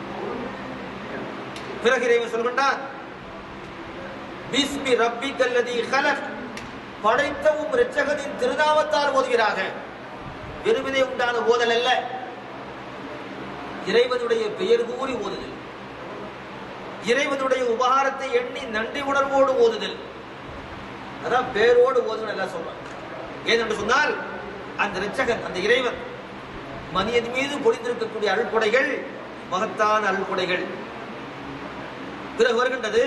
பிறகு இறைவன் சொல்கின்றார் பிஸ்மி ரப்பிக்கல்லதி கலக் படைத்தவும் இரட்சகனின் திருநாமத்தால் ஓதுகிறாக வெறுமனே உண்டான ஓதல் அல்ல இறைவனுடைய பெயர் கூறி ஓதுதல் இறைவனுடைய உபகாரத்தை எண்ணி நன்றி உணர்வோடு ஓதுதல் அதான் பேரோடு ஓதுதல் எல்லாம் சொல்றான் ஏனென்று சொன்னால் அந்த இரட்சகன் அந்த இறைவன் மனிதன் மீது பொழிந்திருக்கக்கூடிய அருள்கொடைகள் மகத்தான அருள்கொடைகள் பிறகு வருகின்றது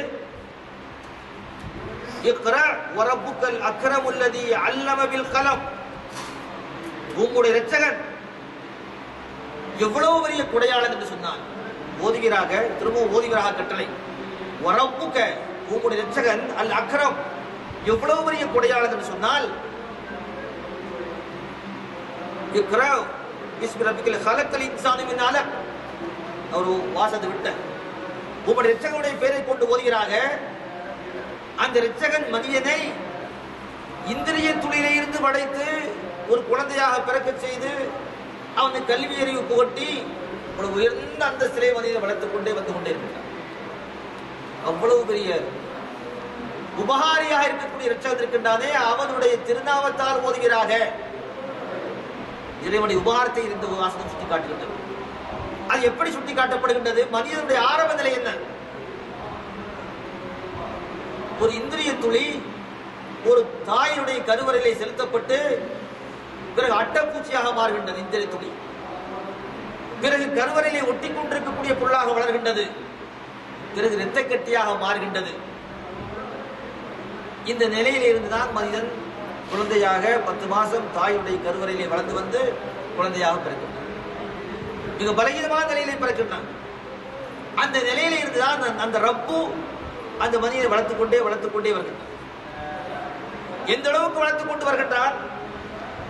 இக்ரா வரப்புக்கல் அக்ரமுல்லதி அல்லம பில் கலம் உங்களுடைய இரட்சகன் எவ்வளவு பெரிய கொடையாளன் என்று சொன்னான் ஓதுகிறாக திரும்பவும் ஓதுகிறாக கட்டளை வரப்புக்க உங்களுடைய இரட்சகன் அல் அக்ரம் எவ்வளவு பெரிய கொடையாளன் என்று சொன்னால் இக்ரா பிஸ்மி ரப்பிக்கல் ஹலக்கல் இன்சானு மின் அலக் ஒரு வாசத்தை விட்ட உங்களுடைய இரட்சகனுடைய பெயரை கொண்டு ஓதுகிறாக அந்த இரட்சகன் மனிதனை இந்திரிய துளியிலே இருந்து படைத்து ஒரு குழந்தையாக பிறக்கச் செய்து அவனை கல்வி அறிவு புகட்டி ஒரு உயர்ந்த அந்த சிலை மனிதனை வளர்த்துக் கொண்டே வந்து கொண்டே இருக்கிறான் அவ்வளவு பெரிய உபகாரியாக இருக்கக்கூடிய இரட்சகன் இருக்கின்றானே அவனுடைய திருநாமத்தால் ஓதுகிறாக இறைவனுடைய உபகாரத்தை இந்த வாசனம் சுட்டி காட்டுகின்றது அது எப்படி சுட்டி காட்டப்படுகின்றது மனிதனுடைய ஆரம்ப நிலை என்ன ஒரு இந்திரிய துளி ஒரு தாயினுடைய கருவறையிலே செலுத்தப்பட்டு பிறகு அட்டப்பூச்சியாக மாறுகின்றது இந்திரிய துளி பிறகு கருவறையிலே ஒட்டி கொண்டிருக்கக்கூடிய பொருளாக வளர்கின்றது பிறகு இரத்த கட்டியாக மாறுகின்றது இந்த நிலையில இருந்துதான் மனிதன் குழந்தையாக பத்து மாசம் தாயுடைய கருவறையிலே வளர்ந்து வந்து குழந்தையாக பிறக்கின்றான் மிக பலகீனமான நிலையிலே பிறக்கின்றான் அந்த நிலையில இருந்துதான் அந்த- அந்த ரப்பு அந்த மனிதனை வளர்த்துக் கொண்டே வளர்த்துக் கொண்டே வருகின்றான் எந்த அளவுக்கு வளர்த்துக் கொண்டு வருகின்றான்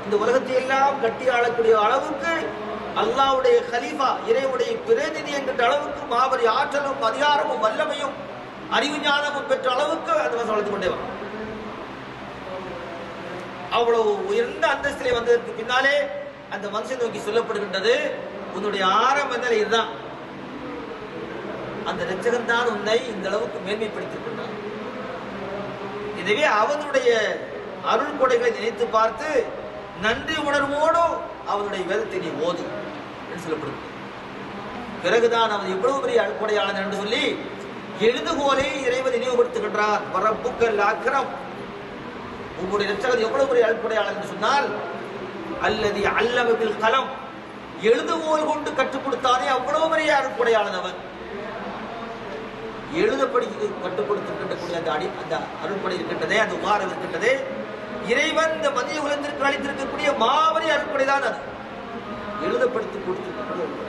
இந்த உலகத்தை எல்லாம் கட்டி ஆளக்கூடிய அளவுக்கு அல்லாஹ்வுடைய கலீஃபா இறைவனுடைய பிரதிநிதி என்கின்ற அளவுக்கு மாபெரிய ஆற்றலும் அதிகாரமும் வல்லமையும் அறிவு ஞானமும் பெற்ற அளவுக்கு அந்த மனுஷன் வளர்த்து கொண்டே வரும் அவ்வளவு உயர்ந்த அந்தஸ்திலே வந்ததற்கு பின்னாலே அந்த மனுஷன் நோக்கி சொல்லப்படுகின்றது உன்னுடைய ஆரம்ப நிலை இதுதான் அந்த ரட்சகன் தான் உன்னை இந்த அளவுக்கு மேன்மைப்படுத்தியிருக்கின்றான் எனவே அவனுடைய அருள் கொடைகளை நினைத்து பார்த்து நன்றி உணர்வோடு அவனுடைய வேதத்தை நீ ஓது என்று சொல்லப்படுகிறது பிறகுதான் அவன் எவ்வளவு பெரிய அருள்கொடையாளன் என்று சொல்லி எழுதுகோலை இறைவன் நினைவுபடுத்துகின்றார் வரப்புக்கல் அக்கரம் உங்களுடைய ரட்சகர் எவ்வளவு பெரிய அருள்கொடையாளன் என்று சொன்னால் அல்லது அல்லவபில் கலம் எழுதுகோல் கொண்டு கற்றுக் கொடுத்தானே அவ்வளவு பெரிய அருள்கொடையாளன் அவன் எழுத படிக்க கற்றுக் கொடுத்திருக்கின்றக்கூடிய அந்த அடி அந்த அருள்படை இருக்கின்றதே அந்த உபாரம் இருக்கின்றதே இறைவன் இந்த மனித குலத்திற்கு அளித்திருக்கக்கூடிய மாபெரிய அருள்படை தான் அது எழுத படித்து கொடுத்திருக்கக்கூடிய அருள்படை.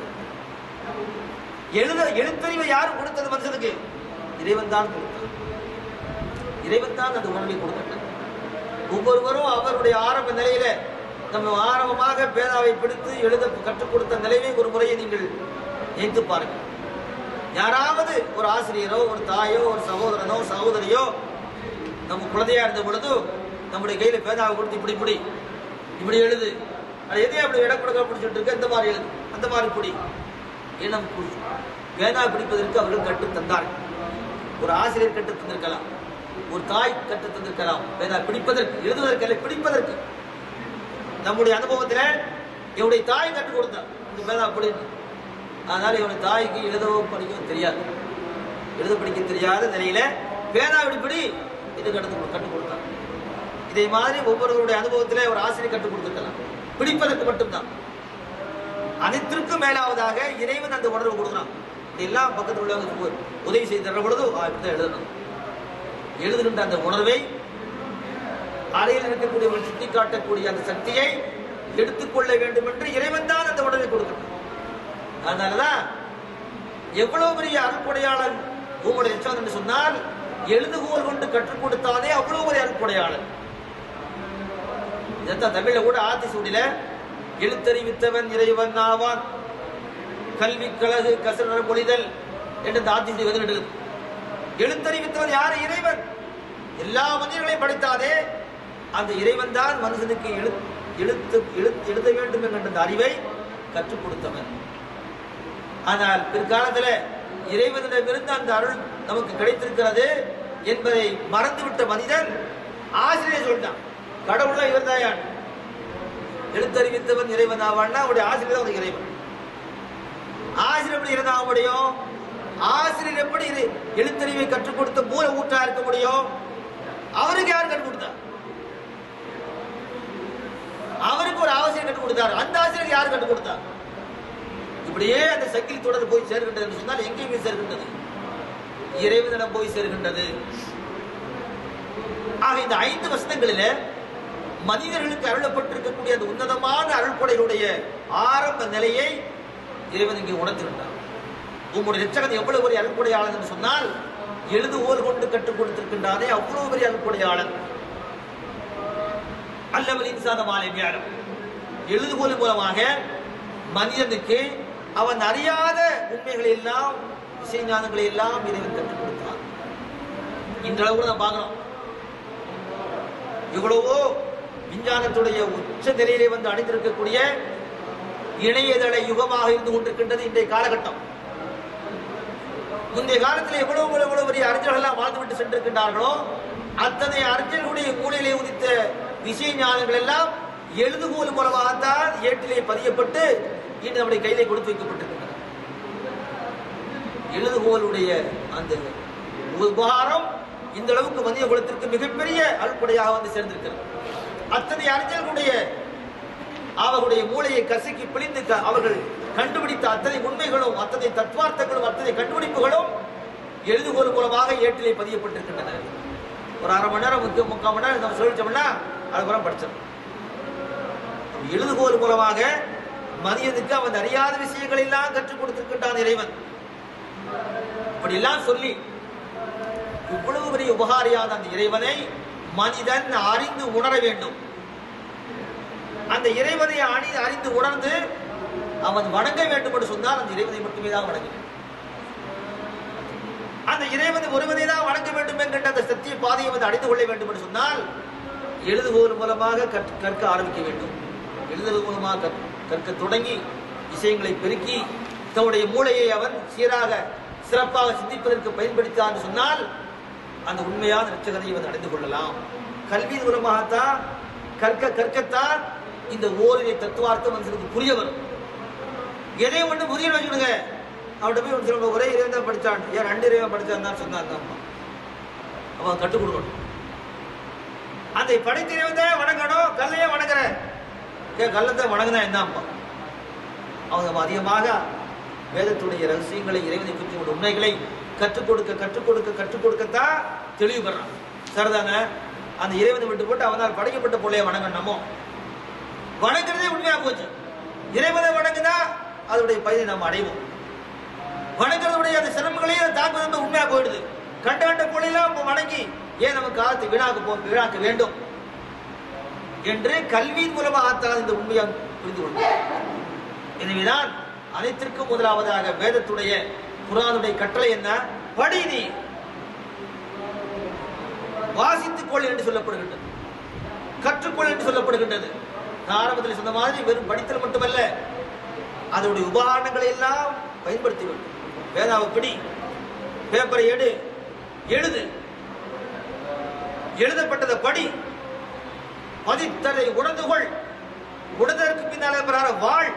எழுத எழுத்தறிவை யார் கொடுத்தது மனுஷனுக்கு இறைவன் தான் கொடுத்தார் இறைவன் தான் அந்த உணர்வை கொடுக்கின்றார் ஒவ்வொருவரும் அவருடைய ஆரம்ப நிலையில நம்ம ஆரம்பமாக பேதாவை பிடித்து எழுத கற்றுக் கொடுத்த நிலையை ஒரு முறையை நீங்கள் நினைத்து பாருங்கள் யாராவது ஒரு ஆசிரியரோ ஒரு தாயோ ஒரு சகோதரனோ சகோதரியோ நம்ம குழந்தையா இருந்த பொழுது நம்முடைய கையில பேனாவை கொடுத்து இப்படி இப்படி இப்படி எழுது அது எதையும் அப்படி இடம் கொடுக்க பிடிச்சிட்டு இருக்க இந்த மாதிரி எழுது அந்த மாதிரி பிடி இனம் குறிச்சு பேனா பிடிப்பதற்கு அவர்கள் கற்று தந்தார்கள் ஒரு ஆசிரியர் கற்று தந்திருக்கலாம் ஒரு தாய் கற்று தந்திருக்கலாம் பேனா பிடிப்பதற்கு எழுதுவதற்கு அல்ல பிடிப்பதற்கு நம்முடைய அனுபவத்துல என்னுடைய தாய் கற்றுக் கொடுத்தார் இந்த பேனா அப்படின்னு அதனால இவனுடைய தாய்க்கு எழுதவும் படிக்கவும் தெரியாது எழுத படிக்க தெரியாத நிலையில பேனா இப்படி இது கட்டு கற்றுக் கொடுத்தார் இதே மாதிரி ஒவ்வொருவருடைய அனுபவத்திலே ஒரு ஆசிரியர் கற்றுக் கொடுத்துருக்கலாம் பிடிப்பதற்கு மட்டும்தான் அனைத்திற்கும் மேலாவதாக இறைவன் அந்த உணர்வு கொடுக்குறான் இதெல்லாம் பக்கத்தில் உள்ளவங்க உதவி செய்து தர்ற பொழுது ஆ, இப்படிதான் எழுதணும் எழுதுகின்ற அந்த உணர்வை அறையில் இருக்கக்கூடியவர்கள் சுட்டி காட்டக்கூடிய அந்த சக்தியை எடுத்துக்கொள்ள வேண்டும் என்று இறைவன் தான் அந்த உணர்வை கொடுக்கிறான் அதனாலதான் எவ்வளவு பெரிய அருட்கொடையாளன் உங்களுடைய எச்சம் என்று சொன்னால் எழுதுகோல் கொண்டு கற்றுக் கொடுத்தாலே அவ்வளவு பெரிய அருட்கொடையாளன் இதைத்தான் தமிழ்ல கூட ஆத்தி சூடில எழுத்தறிவித்தவன் இறைவன் ஆவான் கல்வி கழகு கசனர் பொழிதல் என்று இந்த ஆத்தி சூடி வந்து எழுத்தறிவித்தவன் யார் இறைவன் எல்லா மனிதர்களையும் படைத்தாதே அந்த இறைவன் தான் மனுஷனுக்கு எழு எழுத்து எழுத்து எழுத வேண்டும் என்கின்ற அந்த அறிவை கற்றுக் கொடுத்தவன் ஆனால் பிற்காலத்தில் இறைவனிடமிருந்து அந்த அருள் நமக்கு கிடைத்திருக்கிறது என்பதை மறந்துவிட்ட மனிதன் ஆசிரியர் சொல்லிட்டான் கடவுளா இவர் தாயான் எழுத்தறிவித்தவன் இறைவன் ஆவான்னா அவருடைய ஆசிரியர் தான் இறைவன் ஆசிரியர் எப்படி இருந்தா முடியும் ஆசிரியர் எப்படி இது எழுத்தறிவை கற்றுக் கொடுத்த மூல ஊற்றா இருக்க முடியும் அவருக்கு யார் கற்றுக் கொடுத்தா அவருக்கு ஒரு ஆசிரியர் கற்றுக் கொடுத்தாரு அந்த ஆசிரியர் யார் கற்றுக் கொடுத்தா இப்படியே அந்த சக்கிலி தொடர் போய் சேர்கின்றது என்று சொன்னால் எங்கே போய் சேர்கின்றது இறைவனிடம் போய் சேர்கின்றது ஆக இந்த ஐந்து வசனங்களில மனிதர்களுக்கு அருளப்பட்டிருக்கக்கூடிய அந்த உன்னதமான அருள்கொடைகளுடைய ஆரம்ப நிலையை இறைவன் இங்கே உணர்த்திருந்தார் உங்களுடைய ரட்சகன் எவ்வளவு பெரிய அருள்கொடையாளன் என்று சொன்னால் எழுதுகோல் கொண்டு கற்றுக் கொடுத்திருக்கின்றானே அவ்வளவு பெரிய அருள்கொடையாளன் அல்லவல் இன்சான மாலை வியாழம் எழுதுகோல் மூலமாக மனிதனுக்கு அவன் அறியாத உண்மைகளை எல்லாம் விஷயஞானங்களை எல்லாம் இறைவன் கற்றுக் கொடுத்தான் இன்றளவு கூட நாம் பார்க்கிறோம் எவ்வளவோ விஞ்ஞானத்துடைய உச்ச நிலையிலே வந்து அடைந்திருக்கக்கூடிய இணையதள யுகமாக இருந்து கொண்டிருக்கின்றது இன்றைய காலகட்டம் முந்தைய காலத்தில் எவ்வளவு எவ்வளவு பெரிய அறிஞர்கள் எல்லாம் வாழ்ந்துவிட்டு சென்றிருக்கின்றார்களோ அத்தனை அறிஞர்களுடைய மூலையிலே உதித்த விஷய ஞானங்கள் எல்லாம் எழுதுகோல் மூலமாகத்தான் ஏட்டிலே பதியப்பட்டு இன்று நம்முடைய கையிலே கொடுத்து வைக்கப்பட்டிருக்கின்றன எழுதுகோலுடைய அந்த உபகாரம் இந்த அளவுக்கு மனித குலத்திற்கு மிகப்பெரிய அருட்படையாக வந்து சேர்ந்திருக்கிறது அத்தனை அறிஞர்களுடைய அவர்களுடைய மூளையை கசக்கி பிழிந்து க- அவர்கள் கண்டுபிடித்த அத்தனை உண்மைகளும் அத்தனை தத்துவார்த்தங்களும் அத்தனை கண்டுபிடிப்புகளும் எழுதுகோல் மூலமாக ஏட்டிலே பதியப்பட்டிருக்கின்றன ஒரு அரை மணி நேரம் முக்கிய முக்கால் மணி நேரம் நம்ம சொல்லிட்டோம்னா அதுக்கப்புறம் படிச்சோம் எழுதுகோல் மூலமாக மனிதனுக்கு அவன் அறியாத விஷயங்களை எல்லாம் கற்றுக் கொடுத்திருக்கின்றான் இறைவன் இப்படி எல்லாம் சொல்லி இவ்வளவு பெரிய உபகாரியான அந்த இறைவனை மனிதன் அறிந்து உணர வேண்டும் அந்த இறைவனை அணி அறிந்து உணர்ந்து அவன் வணங்க வேண்டும் என்று சொன்னால் அந்த இறைவனை மட்டுமே தான் வணங்க வேண்டும் அந்த இறைவனை ஒருவனை தான் வணங்க வேண்டும் என்கின்ற அந்த சத்திய பாதையை வந்து அடைந்து கொள்ள வேண்டும் என்று சொன்னால் எழுதுகோல் மூலமாக கற்க கற்க ஆரம்பிக்க வேண்டும் எழுதுகோல் மூலமாக கற்- கற்க தொடங்கி விஷயங்களை பெருக்கி தன்னுடைய மூளையை அவன் சீராக சிறப்பாக சிந்திப்பதற்கு பயன்படுத்தான் என்று சொன்னால் அந்த உண்மையான ரட்சகனை இவன் அடைந்து கொள்ளலாம் கல்வி மூலமாகத்தான் கற்க கற்கத்தான் இந்த ஓரிரை தத்துவார்த்தம் மனுஷனுக்கு புரிய வரும் எதை ஒன்று புரிய வச்சுடுங்க அவன்கிட்ட போய் ஒன்று சொல்லுங்க ஒரே இறைவன் தான் படிச்சான் ஏன் ரெண்டு இறைவன் படிச்சான் தான் சொன்னான் அம்மா அவன் கற்றுக் கொடுக்கணும் அந்த படைத்த இறைவன் தான் வணங்கணும் கல்லையே வணங்குற ஏன் கல்லத்தை வணங்குனா என்ன அம்மா அவங்க அதிகமாக வேதத்துடைய ரகசியங்களை இறைவனை பற்றி உள்ள உண்மைகளை கற்றுக் கொடுக்க கற்றுக் கொடுக்க கற்றுக் கொடுக்கத்தான் தெளிவு பெறான் சரிதானே அந்த இறைவனை விட்டு போட்டு அவனால் படைக்கப்பட்ட போலே வணங்கணுமோ வணங்குறதே உண்மையா போச்சு இறைவனை வணங்குனா அதனுடைய பயனை நாம் அடைவோம் வணங்குறதுடைய அந்த சிரமங்களையும் தாக்குவது உண்மையா போயிடுது கண்ட கண்ட பொழிலாம் இப்ப வணங்கி ஏன் நம்ம காலத்தை வீணாக்க போ வீணாக்க வேண்டும் என்று கல்வியின் மூலமாகத்தான் இந்த உண்மையை புரிந்து கொள்வோம் எனவேதான் அனைத்திற்கும் முதலாவதாக வேதத்துடைய குரானுடைய கட்டளை என்ன படி நீ வாசித்துக் கொள் என்று சொல்லப்படுகின்றது கற்றுக்கொள் என்று சொல்லப்படுகின்றது நான் ஆரம்பத்தில் சொன்ன மாதிரி வெறும் படித்தல் மட்டுமல்ல அதனுடைய உபகரணங்களை எல்லாம் பயன்படுத்தி வேண்டும் வேதாவை பிடி பேப்பரை எடு எழுது எழுதப்பட்டதை படி பதித்ததை உணர்ந்து கொள் உணர்ந்ததற்கு பின்னாலே பிறார வாழ்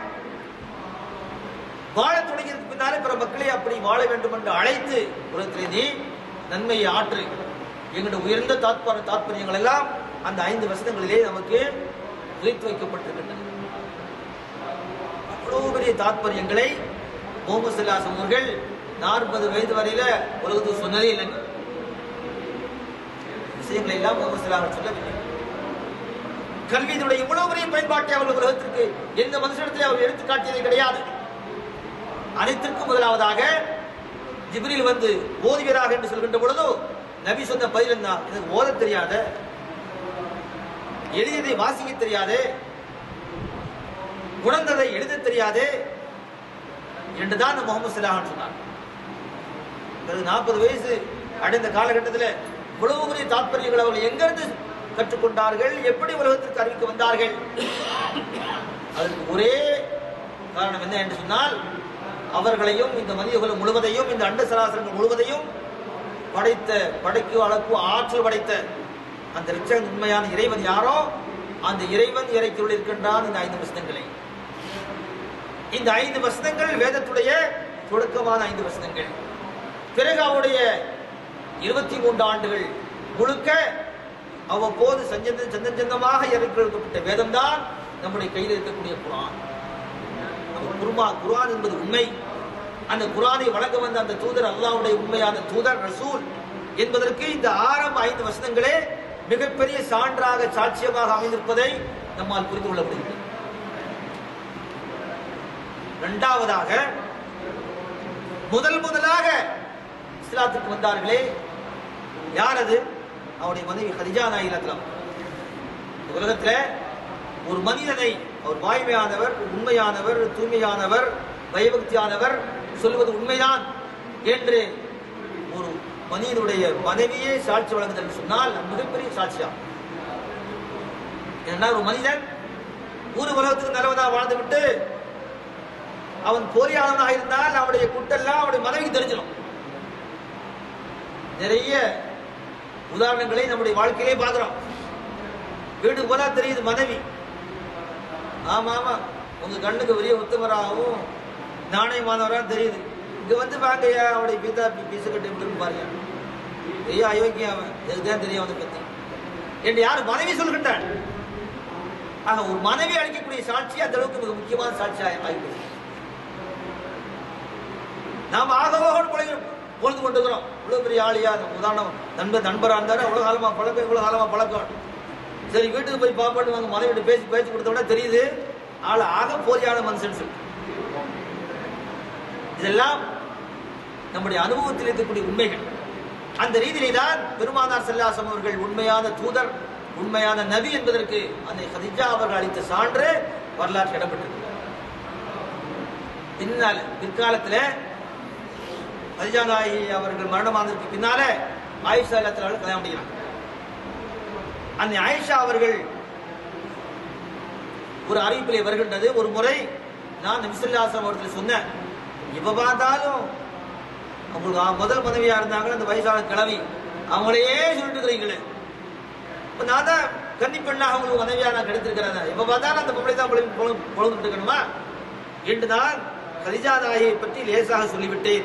வாழத் தொடங்கியதற்கு பின்னாலே பிற மக்களை அப்படி வாழ வேண்டும் என்று அழைத்து உலகத்திலே நீ நன்மையை ஆற்று எங்களுடைய உயர்ந்த தாத்பர தாத்பரியங்கள் எல்லாம் அந்த ஐந்து வசனங்களிலே நமக்கு உரைத்து வைக்கப்பட்டிருக்கின்றன அவ்வளவு பெரிய தாத்பரியங்களை முகமது சல்லாசம் அவர்கள் நாற்பது வயது வரையில உலகத்துக்கு சொன்னதே இல்லைங்க விஷயங்களை எல்லாம் முகமது சல்லாஹ் சொல்லவில்லை கல்வியினுடைய இவ்வளவு பெரிய பயன்பாட்டை அவர்கள் உலகத்திற்கு எந்த மனுஷனத்திலே அவர் எடுத்து காட்டியது கிடையாது அனைத்திற்கும் முதலாவதாக ஜிப்ரில் வந்து ஓதுவீராக என்று சொல்கின்ற பொழுதோ நபி சொன்ன பதில் என்ன எனக்கு ஓத தெரியாத எழுதியதை வாசிக்க தெரியாது உணர்ந்ததை எழுத தெரியாது என்றுதான் முகமது சலாஹன் சொன்னார் பிறகு நாற்பது வயசு அடைந்த காலகட்டத்தில் இவ்வளவு பெரிய தாற்பயங்கள் அவர்கள் எங்கிருந்து கற்றுக்கொண்டார்கள் எப்படி உலகத்திற்கு அறிவிக்க வந்தார்கள் அதற்கு ஒரே காரணம் என்ன என்று சொன்னால் அவர்களையும் இந்த மனிதகுலம் முழுவதையும் இந்த அண்ட சராசரங்கள் முழுவதையும் படைத்த படைக்கு அளக்கு ஆற்றல் படைத்த அந்த ரிச்சன் உண்மையான இறைவன் யாரோ அந்த இறைவன் இறைக்குள் இருக்கின்றான் இந்த ஐந்து வசனங்களை இந்த ஐந்து வசனங்கள் வேதத்துடைய தொடக்கமான ஐந்து வசனங்கள் பிறகு அவருடைய இருபத்தி மூன்று ஆண்டுகள் முழுக்க அவ்வப்போது சஞ்சந்த சந்தன் சந்தமாக இறக்கப்பட்ட வேதம்தான் நம்முடைய கையில் இருக்கக்கூடிய குரான் அந்த குருமா குர்ஆன் என்பது உண்மை அந்த குர்ஆனை வழங்க வந்த அந்த தூதர் அல்லாஹ்வுடைய உண்மையான தூதர் ரசூல் என்பதற்கு இந்த ஆரம்ப ஐந்து வசனங்களே மிகப்பெரிய சான்றாக சாட்சியமாக அமைந்திருப்பதை நம்மால் புரிந்து கொள்ள முடிகிறது இரண்டாவதாக முதல் முதலாக இஸ்லாத்துக்கு வந்தார்களே யார் அது அவருடைய மனைவி ஹதிஜா நாயிலத்லாம் இந்த உலகத்துல ஒரு மனிதனை அவர் வாய்மையானவர் உண்மையானவர் தூய்மையானவர் பயபக்தியானவர் சொல்வது உண்மைதான் என்று ஒரு மனிதனுடைய மனைவியே சாட்சி வழங்குதல் என்று சொன்னால் அது மிகப்பெரிய சாட்சியாகும் ஏன்னா ஒரு மனிதன் ஊர் உலகத்துக்கு நல்லவனாக வாழ்ந்துவிட்டு அவன் போலியானவனாக இருந்தால் அவனுடைய குட்டெல்லாம் அவனுடைய மனைவிக்கு தெரிஞ்சிடும் நிறைய உதாரணங்களை நம்முடைய வாழ்க்கையிலே பார்க்கிறோம் வீட்டுக்கு போனா தெரியுது மனைவி ஆமா ஆமா உங்க கண்ணுக்கு பெரிய உத்தமராகவும் நாணயமானவரா தெரியுது இங்க வந்து வாங்கய்யா அவருடைய பீதா பீச கட்டி விட்டு பாருங்க பெரிய அயோக்கியம் அவன் இதுதான் தெரியும் அவனை பத்தி என்று யார் மனைவி சொல்கின்றான் ஆக ஒரு மனைவி அளிக்கக்கூடிய சாட்சி அந்த அளவுக்கு மிக முக்கியமான சாட்சி ஆகிப்போச்சு நாம் ஆகவோடு பொழுது பொழுது கொண்டுக்கிறோம் இவ்வளவு பெரிய ஆளியா உதாரணம் நண்பர் நண்பரா இருந்தாரு அவ்வளவு காலமா பழக்கம் இவ்வளவு காலமா பழக்கம் சரி வீட்டுக்கு போய் பாப்பாட்டு வாங்க மனைவிட்டு பேசி பேசி கொடுத்த உடனே தெரியுது ஆள் ஆக போலியான மனுஷன் சொல்லி இதெல்லாம் நம்முடைய அனுபவத்தில் இருக்கக்கூடிய உண்மைகள் அந்த ரீதியிலே தான் பெருமானார் செல்லாசம் அவர்கள் உண்மையான தூதர் உண்மையான நபி என்பதற்கு அந்த ஹதிஜா அவர்கள் அளித்த சான்று வரலாற்று இடம்பெற்றது பின்னால் பிற்காலத்தில் ஹதிஜா நாயகி அவர்கள் மரணமானதற்கு பின்னால ஆயிஷா இல்லத்தில் அவர்கள் கல்யாணம் பண்ணிக்கிறாங்க அந்த ஆயிஷா அவர்கள் ஒரு அறிவிப்பிலே வருகின்றது ஒரு முறை நான் நபிசுல்லாசம் அவர்கள் சொன்னேன் இப்ப பார்த்தாலும் அவங்களுக்கு ஆ- முதல் மனைவியா இருந்தாங்க அந்த வயசான கிழவி அவங்களையே சொல்லிட்டு இருக்கிறீங்களே இப்ப நான் தான் கன்னி பெண்ணாக உங்களுக்கு மனைவியா நான் கிடைத்திருக்கிறேன் இப்ப பார்த்தாலும் அந்த பொம்பளை தான் பொழு- பொழு- பொழுதுட்டு இருக்கணுமா என்று நான் கலிஜா நாயை பற்றி லேசாக சொல்லிவிட்டேன்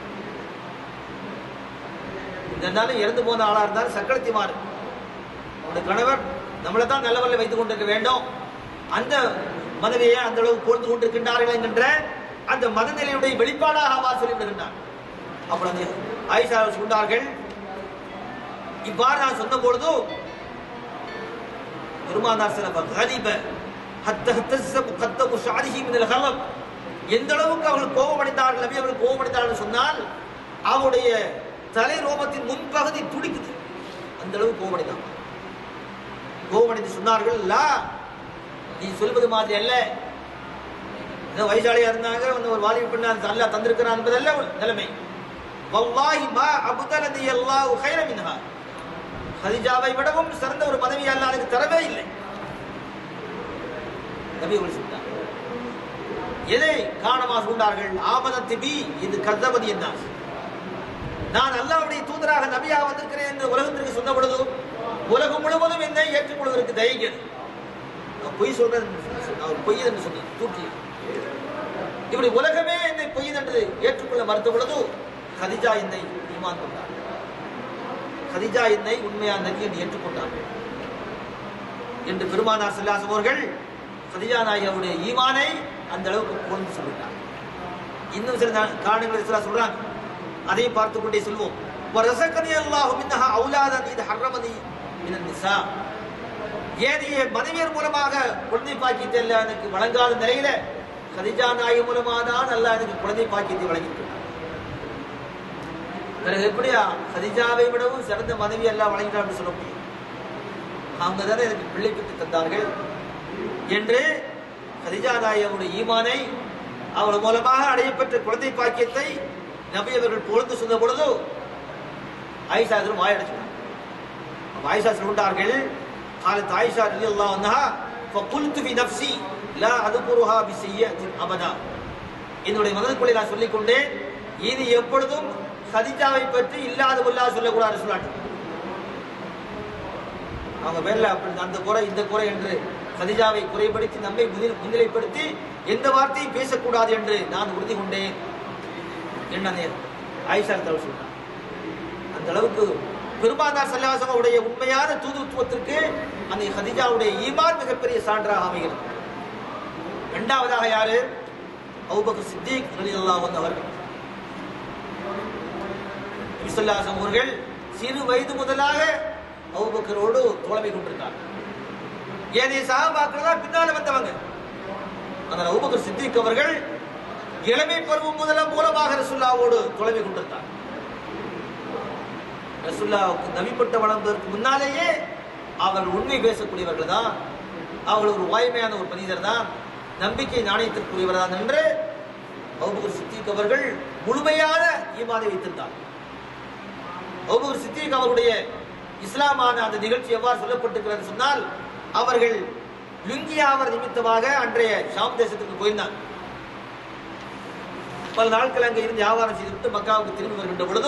இருந்தாலும் இறந்து போன ஆளா இருந்தாலும் சக்கரத்தி மாறு அவனுடைய கணவர் நம்மளை தான் நல்லவரில் வைத்துக் கொண்டிருக்க வேண்டும் அந்த மனைவியை அந்த அளவுக்கு பொழுது கொண்டிருக்கின்றார்கள் என்கின்ற அந்த மனநிலையுடைய வெளிப்பாடாக அவர் சொல்லிவிடுகின்றார் அப்புறம் அந்த ஆயிஷா அவர்கள் சொன்னார்கள் இவ்வாறு நான் சொன்ன பொழுது பெருமானார் சில கதிப ஹத்த ஹத்தஸ முகத்தபு ஷாரிஹி மினல் கலம் எந்த அளவுக்கு அவர்கள் கோபமடைந்தார்கள் நபி அவர்கள் கோபமடைந்தார்கள் சொன்னால் அவருடைய தலை ரோமத்தின் முன்பகுதி துடிக்குது அந்த அளவுக்கு கோபமடைந்தான் கோபமடைந்து சொன்னார்கள் லா நீ சொல்வது மாதிரி அல்ல ஏதோ வயசாளியா இருந்தாங்க வந்து ஒரு வாலிப பெண்ணா அல்லாஹ் தந்திருக்கிறான் என்பதல்ல ஒரு நிலைமை வல்லாஹி மா அபுதலதி அல்லாஹ் கைர மின்ஹா ஹதிஜாவை விடவும் சிறந்த ஒரு மனைவி அல்லாஹ் எனக்கு தரவே இல்லை நபி அவர்கள் சொன்னார் எதை காரணமாக கொண்டார்கள் ஆமதத்து பி இது கர்தபதி என்றார் நான் அல்லாஹ்வுடைய தூதராக நபியாக வந்திருக்கிறேன் என்று உலகத்திற்கு சொன்ன பொழுது உலகம் முழுவதும் என்னை ஏற்றுக்கொள்வதற்கு தயங்கியது நான் பொய் சொல்றேன் அவர் பொய் என்று சொன்னேன் தூக்கி இப்படி உலகமே என்னை பொய் என்று ஏற்றுக்கொள்ள மறுத்த பொழுது கதிஜா என்னை ஈமான் கொண்டார் கதிஜா என்னை உண்மையான நபி என்று ஏற்றுக்கொண்டார் என்று பெருமானார் செல்லாசம் அவர்கள் கதிஜா நாயகவுடைய ஈமானை அந்த அளவுக்கு புகழ்ந்து சொல்லிட்டார் இன்னும் சில நா- காரணங்களை சில சொல்றாங்க அதையும் பார்த்து கொண்டே செல்வோம் வரசக்கனி அல்லாஹு மின்னஹா அவுலாதன் இது ஹர்ரமதி மினன் நிசா ஏனைய மனைவியர் மூலமாக குழந்தை பாக்கியத்தை எல்லாம் எனக்கு வழங்காத நிலையில கதிஜா நாயகி மூலமாக தான் அல்லாஹ் எனக்கு குழந்தை பாக்கியத்தை வழங்கியிருக்கிறார் பிறகு எப்படியா கதிஜாவை விடவும் சிறந்த மனைவி எல்லாம் வழங்கிட்டான்னு சொல்ல முடியும் அவங்க தானே எனக்கு பிள்ளை பெற்று தந்தார்கள் என்று கதிஜா நாயகனுடைய ஈமானை அவள் மூலமாக அடையப்பெற்ற குழந்தை பாக்கியத்தை நபி அவர்கள் பொழுது சொன்ன பொழுது ஆயிஷாசரும் வாயடைச்சுட்டாங்க அப்ப ஆயிஷா சொல்லிட்டார்கள் قالت عائشة رضي الله عنها فقلت في نفسي لا أذكرها بسيئة أبدا என்னுடைய மனதுக்குள்ளே நான் சொல்லிக் கொண்டேன் இது எப்பொழுதும் ஹதிஜாவை பற்றி இல்லாத உள்ளா சொல்லக்கூடாது சொல்லாட்டு அவங்க மேல அப்படி அந்த குறை இந்த குறை என்று கதிஜாவை குறைப்படுத்தி நம்மை முன்னிலை- முன்னிலைப்படுத்தி எந்த வார்த்தையும் பேசக்கூடாது என்று நான் உறுதி கொண்டேன் என்ன ஆயிஷா தலைவர் சொல்றான் அந்த அளவுக்கு பெருமானார் சல்லாசமுடைய உண்மையான தூதுத்துவத்திற்கு அந்த ஹதிஜாவுடைய ஈமான் மிகப்பெரிய சான்றாக அமைகிறது இரண்டாவதாக யாரு அபூபக்கர் சித்திக் ரலியல்லாஹு அன்ஹு அவர்கள் நபி ஸல்லல்லாஹு அலைஹி வஸல்லம் அவர்கள் சிறு வயது முதலாக அபூபக்கரோடு தோழமை கொண்டிருந்தார் ஏனைய சஹாபாக்கள் தான் பின்னால வந்தவங்க ஆனால் அபூபக்கர் சித்திக் அவர்கள் இளமை பருவம் முதலாம் மூலமாக ரசுல்லாவோடு தோழமை கொண்டிருந்தார் ரசுல்லாவுக்கு நபிப்பட்ட வளர்ந்ததற்கு முன்னாலேயே அவர் உண்மை பேசக்கூடியவர்கள் தான் அவர் ஒரு வாய்மையான ஒரு மனிதர் தான் நம்பிக்கை நாணயத்திற்குரியவர் தான் என்று அபூபக்கர் சித்திக் அவர்கள் முழுமையான ஈமானை வைத்திருந்தார் அபூபக்கர் சித்திக் அவருடைய இஸ்லாமான அந்த நிகழ்ச்சி எவ்வாறு சொல்லப்பட்டிருக்கிறது சொன்னால் அவர்கள் லுங்கியாவர் நிமித்தமாக அன்றைய ஷாம் தேசத்துக்கு போயிருந்தார் பல நாட்கள் அங்கே இருந்து வியாபாரம் செய்துவிட்டு மக்காவுக்கு திரும்பி வருகின்ற பொழுது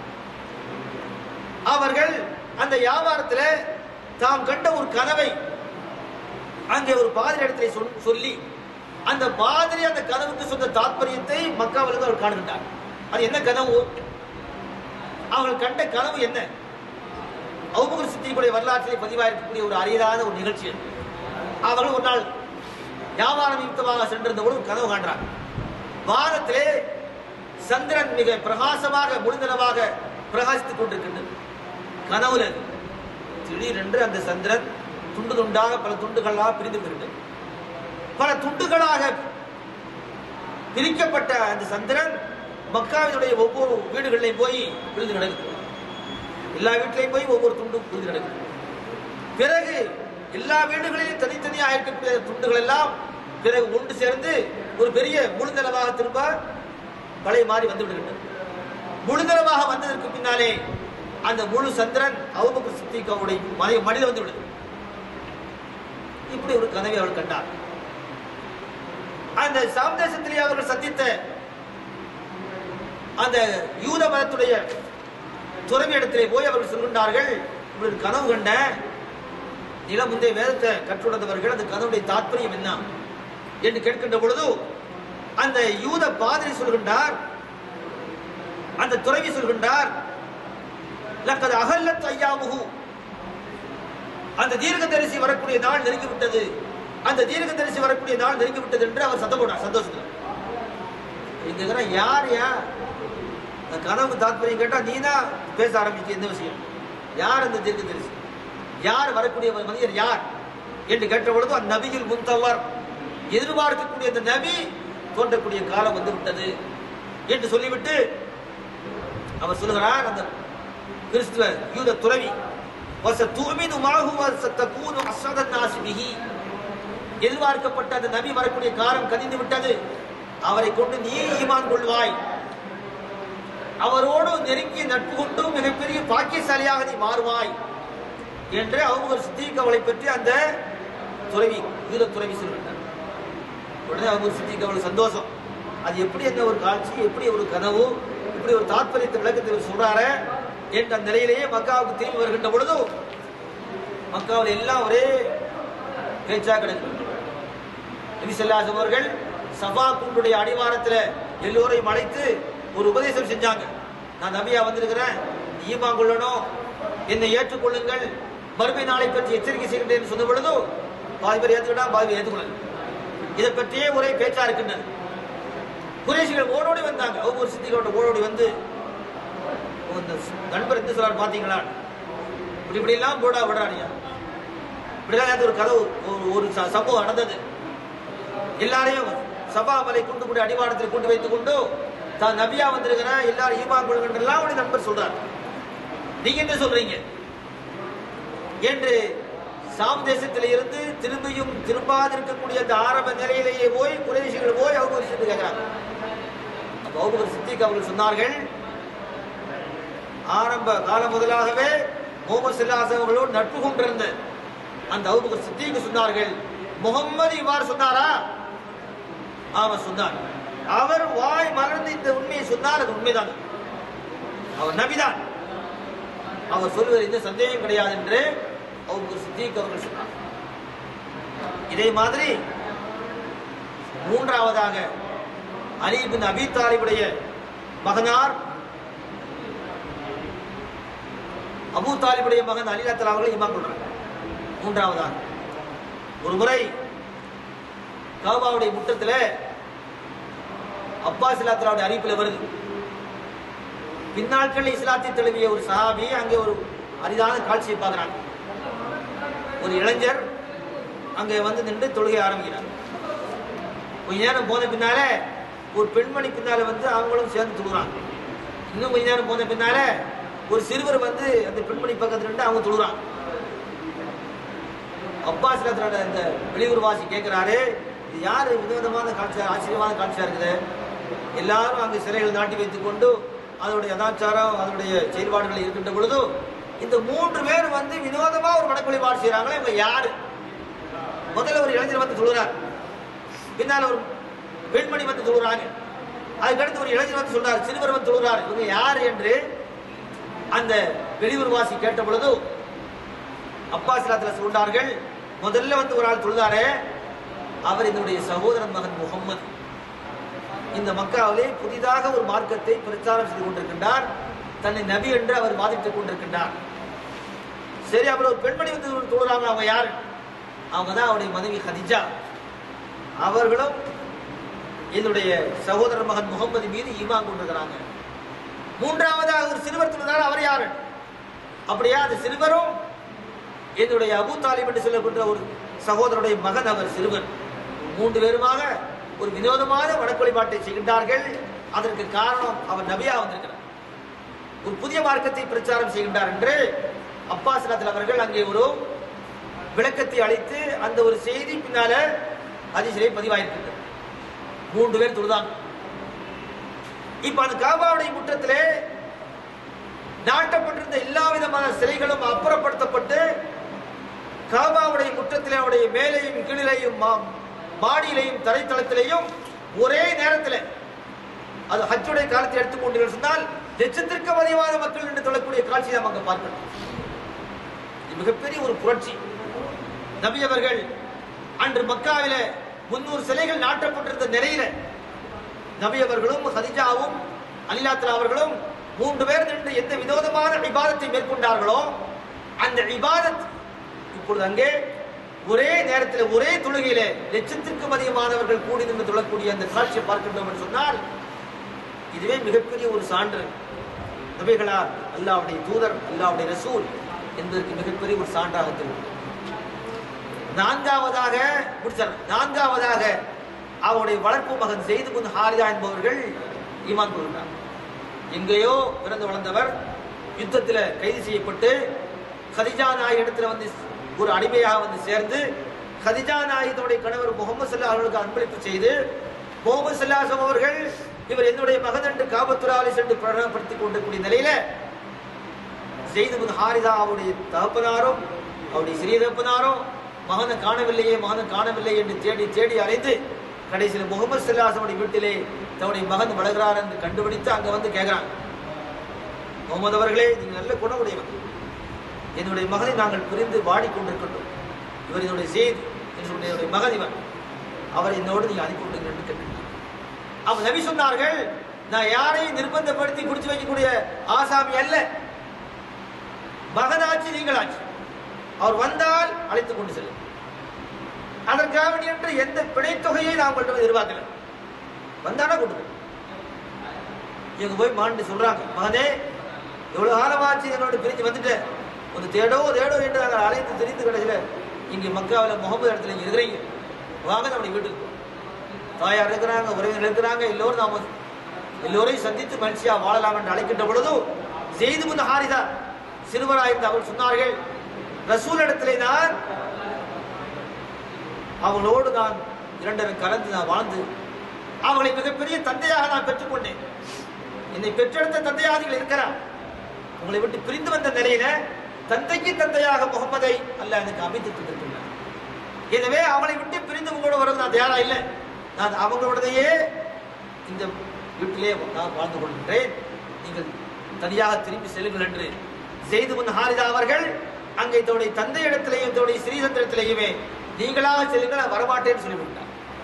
அவர்கள் அந்த வியாபாரத்துல தாம் கண்ட ஒரு கனவை அங்கே ஒரு பாதிரி இடத்துல சொல்- சொல்லி அந்த பாதிரி அந்த கனவுக்கு சொன்ன தாத்பரியத்தை மக்காவிலிருந்து அவர் காணுகின்றார் அது என்ன கனவு அவர்கள் கண்ட கனவு என்ன அவுபகர் சித்திக்குடைய வரலாற்றிலே பதிவாயிருக்கக்கூடிய ஒரு அரியதான ஒரு நிகழ்ச்சி அது. அவர்கள் ஒரு நாள் வியாபார நிமித்தமாக சென்றிருந்த பொழுது கனவு காண்றார் வானத்திலே சந்திரன் மிக பிரகாசமாக முடிந்தளவாக பிரகாசித்துக் கொண்டிருக்கின்றது கனவுல அது. திடீரென்று அந்த சந்திரன் துண்டு துண்டாக பல துண்டுகளாக பிரிந்து விடுகிறது பல துண்டுகளாக பிரிக்கப்பட்ட அந்த சந்திரன் மக்காவினுடைய ஒவ்வொரு வீடுகளிலையும் போய் விழுந்து கிடக்குது எல்லா வீட்டிலையும் போய் ஒவ்வொரு துண்டும் விழுந்து கிடக்குது பிறகு எல்லா வீடுகளிலும் தனித்தனியாக இருக்கக்கூடிய துண்டுகள் எல்லாம் பிறகு ஒன்று சேர்ந்து ஒரு பெரிய முழுநிலமாக திரும்ப பழைய மாறி வந்து விடுகின்றது முழுநிலமாக வந்ததற்கு பின்னாலே அந்த முழு சந்திரன் அவுபக்கர் சித்திகாவுடைய மனை மனித வந்து விடுது இப்படி ஒரு கனவை அவள் கண்டார் அந்த சாம்தேசத்திலே அவர்கள் சந்தித்த அந்த யூத மதத்துடைய துறவி இடத்திலே போய் அவர்கள் சொல்கின்றார்கள் இப்படி ஒரு கனவு கண்ட நில முந்தைய வேதத்தை கற்றுணர்ந்தவர்கள் அந்த கனவுடைய தாற்பயம் என்ன என்று கேட்கின்ற பொழுது அந்த யூத பாதிரி சொல்கின்றார் அந்த துறவி சொல்கின்றார் லக்கது அகல்லத் ஐயாமுகு அந்த தீர்க்கதரிசி வரக்கூடிய நாள் நெருங்கி விட்டது அந்த தீர்க்கதரிசி வரக்கூடிய நாள் நெருங்கி விட்டது என்று அவர் சத்தம் போடுறார் சந்தோஷத்துல இங்க இருக்கிற யார் யார் அந்த கனவு தாத்பரியம் கேட்டா நீ தான் பேச ஆரம்பிக்க எந்த விஷயம் யார் அந்த தீர்க்கதரிசி யார் வரக்கூடிய மனிதர் யார் என்று கேட்ட பொழுது அந்த நபியில் முந்தவர் எதிர்பார்க்கக்கூடிய அந்த நபி தோன்றக்கூடிய காலம் வந்து விட்டது என்று சொல்லிவிட்டு அவர் சொல்லுகிறார் அந்த கிறிஸ்துவ யூத துறவி வச தூமினு மாகு வச தகூனு அஸ்ஸத நாசி பிஹி எதிர்பார்க்கப்பட்ட அந்த நபி வரக்கூடிய காலம் கதிந்து விட்டது அவரை கொண்டு நீ ஈமான் கொள்வாய் அவரோடு நெருங்கிய நட்பு கொண்டு மிகப்பெரிய பாக்கியசாலியாக நீ மாறுவாய் என்று அவங்க ஒரு சித்திக் அவளை பற்றி அந்த துறவி யூத துறவி சொல்கின்றார் உடனே அவங்க சித்திக் அவளுக்கு சந்தோஷம் அது எப்படி என்ன ஒரு காட்சி எப்படி ஒரு கனவு இப்படி ஒரு தாத்பரியத்தை விளக்கத்தை இவர் சொல்றாரு என்ற அந்த நிலையிலேயே மக்காவுக்கு திரும்பி வருகின்ற பொழுது மக்காவில் எல்லாம் ஒரே பேச்சா கிடக்கு நபி ஸல்லல்லாஹு அவர்கள் சபா குண்டுடைய அடிவாரத்தில் எல்லோரையும் அழைத்து ஒரு உபதேசம் செஞ்சாங்க நான் நபியா வந்திருக்கிறேன் ஈமா கொள்ளணும் என்னை ஏற்றுக்கொள்ளுங்கள் மறுமை நாளை பற்றி எச்சரிக்கை செய்கின்றேன் சொன்ன பொழுது பாதி பேர் ஏற்றுக்கிட்டா பாதி பேர் ஏற்றுக்கொள்ள இதை பற்றியே ஒரே பேச்சா இருக்கின்றது குறைசிகள் ஓடோடி வந்தாங்க ஒவ்வொரு சித்திகளோட ஓடோடி வந்து இந்த நண்பர் என்ன சொல்றாரு பாத்தீங்களா இப்படி இப்படி எல்லாம் போடா விடுறானியா இப்படிலாம் நேத்து ஒரு கதவு ஒரு- ஒரு ச- சம்பவம் நடந்தது எல்லாரையும் சபா மலை கொண்டு போய் அடிவாரத்தில் கொண்டு வைத்துக் கொண்டு தான் நபியா வந்திருக்கிறேன் எல்லாரும் ஈமா கொள்கின்றெல்லாம் அவருடைய நண்பர் சொல்றார் நீங்க என்ன சொல்றீங்க என்று சாம் தேசத்தில இருந்து திரும்பியும் திரும்பாதிருக்கக்கூடிய அந்த ஆரம்ப நிலையிலேயே போய் குறைசிகள் போய் அவங்க ஒரு சித்து கேட்கிறாங்க அப்ப அவங்க ஒரு சித்திக்கு அவர்கள் சொன்னார்கள் ஆரம்ப காலம் முதலாகவே முகமது ஸல்லல்லாஹு அவர்களோடு நட்பு கொண்டிருந்த அந்த அபூபக்கர் சித்திக்கு சொன்னார்கள் முகம்மது இவ்வாறு சொன்னாரா அவர் சொன்னார் அவர் வாய் மறந்து இந்த உண்மையை சொன்னார் அது உண்மைதான் அவர் நபிதான் அவர் சொல்வதில் எந்த சந்தேகம் கிடையாது என்று அபூபக்கர் சித்திக் அவர்கள் சொன்னார் இதே மாதிரி மூன்றாவதாக அலி பின் அபி தாலிபுடைய மகனார் அபூ தாலிபுடைய மகன் அலிலத்தல் அவர்கள் இமாம் கொள்றாங்க மூன்றாவதாக ஒரு முறை காபாவுடைய முற்றத்துல அப்பாஸ் இலாத்தலாவுடைய அறிவிப்பில் வருது பின்னாட்களில் இஸ்லாத்தை தழுவிய ஒரு சஹாபி அங்கே ஒரு அரிதான காட்சியை பார்க்குறாங்க ஒரு இளைஞர் அங்கே வந்து நின்று தொழுகை ஆரம்பிக்கிறார் கொஞ்ச நேரம் போன பின்னால ஒரு பெண்மணி பின்னால வந்து அவங்களும் சேர்ந்து தொழுகிறாங்க இன்னும் கொஞ்ச நேரம் போன பின்னால ஒரு சிறுவர் வந்து அந்த பெண்மணி பக்கத்துல நின்று அவங்க தொழுகிறாங்க அப்பாஸ் ரத்னோட இந்த வெளியூர் வாசி கேட்கிறாரு இது யாரு விதவிதமான காட்சியா ஆச்சரியமான காட்சியா இருக்குது எல்லாரும் அங்கு சிறைகள் நாட்டி வைத்துக் கொண்டு அதனுடைய யதாச்சாரம் அதனுடைய செயல்பாடுகள் இருக்கின்ற பொழுது இந்த மூன்று பேர் வந்து வினோதமா ஒரு வடக்கு வழிபாடு செய்யறாங்களே இவங்க யாரு முதல்ல ஒரு இளைஞர் வந்து தொழுகிறார் பின்னால ஒரு பெண்மணி வந்து தொழுகிறாங்க அதுக்கடுத்து ஒரு இளைஞர் வந்து சொல்றாரு சிறுவர் வந்து தொழுகிறார் இவங்க யார் என்று அந்த வெளியூர் வாசி கேட்ட பொழுது அப்பாசிலாத்துல சொன்னார்கள் முதல்ல வந்து ஒரு ஆள் தொழுதாரே அவர் என்னுடைய சகோதரன் மகன் முகம்மது இந்த மக்காவிலே புதிதாக ஒரு மார்க்கத்தை பிரச்சாரம் செய்து கொண்டிருக்கின்றார் தன்னை நபி என்று அவர் வாதிட்டுக் கொண்டிருக்கின்றார் சரி அப்புறம் ஒரு பெண்மணி வந்து தொழுறாங்க அவங்க யார் அவங்க தான் அவருடைய மனைவி ஹதிஜா அவர்களும் என்னுடைய சகோதரர் மகன் முகம்மது மீது ஈமான் கொண்டிருக்கிறாங்க மூன்றாவதாக ஒரு சிறுவர் தொழுதார் அவர் யாரு அப்படியா அந்த சிறுவரும் என்னுடைய அபு தாலிப் என்று சொல்லப்படுற ஒரு சகோதரருடைய மகன் அவர் சிறுவன் மூன்று பேருமாக ஒரு வினோதமான வடக்கு வழிபாட்டை செய்கின்றார்கள் அதற்கு காரணம் அவர் நபியா வந்திருக்கிறார் ஒரு புதிய மார்க்கத்தை பிரச்சாரம் செய்கின்றார் என்று அப்பாஸ் ரத்தில் அவர்கள் அங்கே ஒரு விளக்கத்தை அளித்து அந்த ஒரு செய்தி பின்னால அதிசிலே பதிவாயிருக்கின்றது மூன்று பேர் தொழுதாங்க இப்ப அந்த காபாவுடைய முற்றத்திலே நாட்டப்பட்டிருந்த எல்லா விதமான சிலைகளும் அப்புறப்படுத்தப்பட்டு காபாவுடைய முற்றத்திலே அவருடைய மேலேயும் கீழிலையும் மா- மாடியிலையும் தரைத்தளத்திலேயும் ஒரே நேரத்தில் அது ஹஜ்ஜுடைய காலத்தை எடுத்துக்கொண்டீர்கள் சொன்னால் லட்சத்திற்கும் அதிகமான மக்கள் என்று சொல்லக்கூடிய காட்சி நாம் அங்க பார்க்கணும் இது மிகப்பெரிய ஒரு புரட்சி நபி அவர்கள் அன்று மக்காவில முன்னூறு சிலைகள் நாட்டப்பட்டிருந்த நிலையில நபி அவர்களும் ஹதிஜாவும் அலிலாத்ரா அவர்களும் மூன்று பேர் நின்று எந்த வினோதமான இபாதத்தை மேற்கொண்டார்களோ அந்த இபாதத் இப்பொழுது அங்கே ஒரே நேரத்தில் ஒரே தொழுகையில லட்சத்திற்கும் அதிகமானவர்கள் கூடி நின்று தொழக்கூடிய அந்த காட்சியை பார்க்கின்றோம் என்று சொன்னால் இதுவே மிகப்பெரிய ஒரு சான்று நபிகளார் அல்லாவுடைய தூதர் அல்லாவுடைய ரசூல் என்பதற்கு மிகப்பெரிய ஒரு சான்றாக தெரியும் நான்காவதாக முடிச்சார் நான்காவதாக அவருடைய வளர்ப்பு மகன் செய்து முன் ஹாரிதா என்பவர்கள் ஈமான் கொள்கிறார் எங்கேயோ பிறந்து வளர்ந்தவர் யுத்தத்தில் கைது செய்யப்பட்டு கதிஜா நாய் இடத்துல வந்து ஒரு அடிமையாக வந்து சேர்ந்து கதிஜா நாயகத்துடைய கணவர் முகமது சல்லா அவர்களுக்கு அன்பளிப்பு செய்து முகமது சல்லாசம் அவர்கள் இவர் என்னுடைய மகன் என்று காபத்துராலி சென்று பிரகடனப்படுத்திக் கொண்டிருக்கூடிய நிலையில செய்து முன் ஹாரிதா அவருடைய தகப்பனாரும் அவருடைய சிறிய தகப்பனாரும் மகனை காணவில்லையே மகனை காணவில்லை என்று தேடி தேடி அலைந்து கடைசியில் முகமது சல்லாசமுடைய வீட்டிலே தன்னுடைய மகன் வளர்கிறார் என்று கண்டுபிடித்து அங்க வந்து கேட்கிறாங்க முகமது அவர்களே நீங்க நல்ல குணமுடையவர் என்னுடைய மகனை நாங்கள் பிரிந்து வாடிக்கொண்டிருக்கின்றோம் இவர் என்னுடைய செய்தி என்னுடைய மகன் இவர் அவரை என்னோடு நீங்க அனுப்பி விடுங்க என்று கேட்டார் அவங்க நபி சொன்னார்கள் நான் யாரையும் நிர்பந்தப்படுத்தி குடிச்சு வைக்கக்கூடிய ஆசாமி அல்ல மகனாட்சி நீங்களாட்சி அவர் வந்தால் அழைத்துக் கொண்டு செல்லும் அதற்காக வேண்டி என்று எந்த பிணைத்தொகையை நாம் உங்கள்கிட்ட எதிர்பார்க்கல வந்தானா கொடுங்க இவங்க போய் மாண்டு சொல்றாங்க மகனே எவ்வளவு காலமாச்சு என்னோட பிரிஞ்சு வந்துட்டேன் ஒரு தேடோ தேடோ என்று நாங்கள் அழைத்து தெரிந்து கடைசியில இங்கே மக்காவில் முகமது இடத்துல இங்க இருக்கிறீங்க வாங்க நம்முடைய வீட்டுக்கு போவோம். தாயார் இருக்கிறாங்க உறவினர் இருக்கிறாங்க எல்லோரும் நாம எல்லோரையும் சந்தித்து மகிழ்ச்சியா வாழலாம் என்று அழைக்கின்ற பொழுது செய்து முன் ஹாரிதா சிறுவராயிருந்த அவர் சொன்னார்கள் ரசூல் இடத்திலே நான் அவங்களோடு நான் இரண்டரும் கலந்து நான் வாழ்ந்து அவங்களை மிகப்பெரிய தந்தையாக நான் பெற்றுக்கொண்டேன் என்னை பெற்றெடுத்த தந்தையாக நீங்கள் இருக்கிறார் உங்களை விட்டு பிரிந்து வந்த நிலையில தந்தைக்கு தந்தையாக முகமதை அல்ல எனக்கு அமைத்து தந்திருக்கின்றார் எனவே அவளை விட்டு பிரிந்து உங்களோட வர்றது நான் தயாரா இல்லை நான் அவங்களோடதையே இந்த வீட்டிலே நான் வாழ்ந்து கொள்கின்றேன் நீங்கள் தனியாக திரும்பி செல்லுங்கள் என்று செய்து முன் ஹாரிதா அவர்கள் அங்கே தன்னுடைய தந்தை இடத்திலேயும் தன்னுடைய ஸ்ரீசந்திரத்திலேயுமே நீங்களாக செல்லுங்கள் நான் வரமாட்டேன்னு சொல்லிவிட்டார்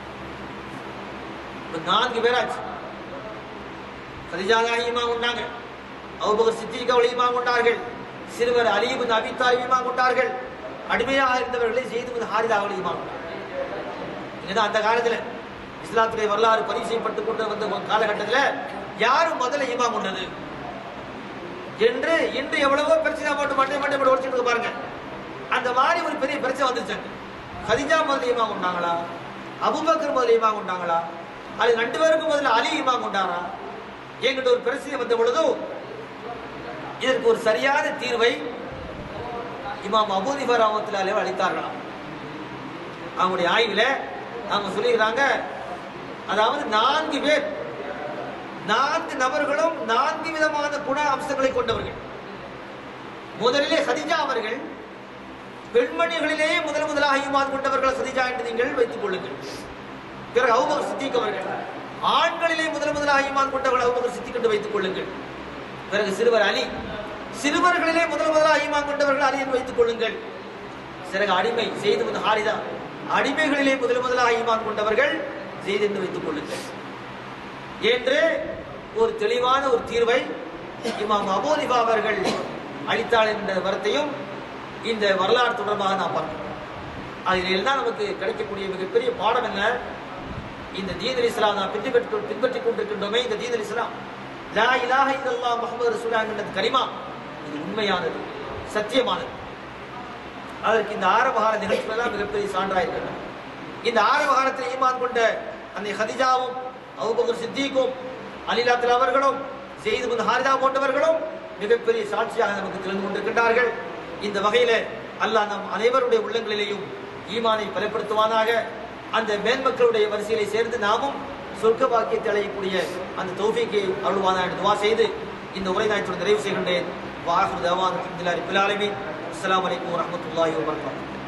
இப்ப நான்கு பேராச்சு கதிஜாக ஈமா கொண்டாங்க அவுபகர் சித்திக் அவள் ஈமா கொண்டார்கள் சிறுவர் அலீபு அபித்தா ஈமா கொண்டார்கள் அடிமையாக இருந்தவர்களை செய்து ஹாரிதா அவள் ஈமா கொண்டார்கள் இங்கதான் அந்த காலத்துல இஸ்லாத்துடைய வரலாறு பதிவு செய்யப்பட்டு கொண்டு வந்த ஒரு காலகட்டத்தில் யாரும் முதல்ல ஈமா கொண்டது என்று இன்று எவ்வளவோ பிரச்சனை போட்டு மண்டை மண்டை போட்டு உடச்சிட்டு இருக்கு பாருங்க அந்த மாதிரி ஒரு பெரிய பிரச்சனை வந்துருச்சாங்க கதிஜா முதல்ல ஈமா கொண்டாங்களா அபுபக்கர் முதல்ல ஈமா கொண்டாங்களா அது ரெண்டு பேருக்கும் முதல்ல அலி ஈமா கொண்டாரா என்கிட்ட ஒரு பிரச்சனை வந்த பொழுதும் இதற்கு ஒரு சரியான தீர்வை இமாம் அபூதிபர் ராமத்திலாலே அளித்தார்களாம் அவங்களுடைய ஆய்வுல அவங்க சொல்லிக்கிறாங்க அதாவது நான்கு பேர் நான்கு நபர்களும் நான்கு விதமான குண அம்சங்களை கொண்டவர்கள் முதலிலே சதிஜா அவர்கள் பெண்மணிகளிலேயே முதல் முதலாக ஈமான் கொண்டவர்கள் சதிஜா என்று நீங்கள் வைத்துக் கொள்ளுங்கள் பிறகு அவுபகர் சித்திக் அவர்கள் ஆண்களிலே முதல் முதலாக ஈமான் கொண்டவர்கள் அவுபகர் சித்திக் என்று வைத்துக் கொள்ளுங்கள் பிறகு சிறுவர் அலி சிறுவர்களிலே முதல் முதலாக ஈமான் கொண்டவர்கள் அலி என்று வைத்துக் கொள்ளுங்கள் சிறகு அடிமை செய்து வந்து ஹாரிதா அடிமைகளிலே முதல் முதலாக ஈமான் கொண்டவர்கள் செய்து என்று வைத்துக் கொள்ளுங்கள் என்று ஒரு தெளிவான ஒரு தீர்வை இமாம் அபோதிபா அவர்கள் அளித்தாள் என்ற வரத்தையும் இந்த வரலாறு தொடர்பாக நாம் பார்க்கிறோம் அதில் எல்லாம் நமக்கு கிடைக்கக்கூடிய மிகப்பெரிய பாடம் என்ன இந்த தீன் அலி இஸ்லாம் நாம் பின்பற்றி பின்பற்றி கொண்டிருக்கின்றோமே இந்த தீன் அலி இஸ்லாம் லா இலாஹ இல்லல்லாஹ் முஹம்மது ரசூலுல்லாஹ் கரிமா இது உண்மையானது சத்தியமானது அதற்கு இந்த ஆரம்பகால நிகழ்ச்சிகள் எல்லாம் மிகப்பெரிய சான்றாயிருக்கின்றன இந்த ஆரம்பகாலத்தில் ஈமான் கொண்ட அந்த ஹதிஜாவும் அபூபக்கர் சித்திக்கும் அலிலாத்தில் அவர்களும் செய்து முன் ஹாரிதா போன்றவர்களும் மிகப்பெரிய சாட்சியாக நமக்கு தெரிந்து கொண்டிருக்கின்றார்கள் இந்த வகையில அல்லாஹ் நம் அனைவருடைய உள்ளங்களிலேயும் ஈமானை பலப்படுத்துவானாக அந்த மேன்மக்களுடைய வரிசையிலே சேர்ந்து நாமும் சொர்க்க பாக்கியத்தை அடையக்கூடிய அந்த தௌஃபீக்கை அருள்வானா என்று துவா செய்து இந்த உரை நான் இப்பொழுது நிறைவு செய்கின்றேன் வாஹர் தவான் அல்ஹம்துலில்லாஹி ரப்பில் ஆலமீன் அஸ்ஸலாமு அலைக்கும் வரஹ்மத்துல்லாஹி வபரகாத்துஹு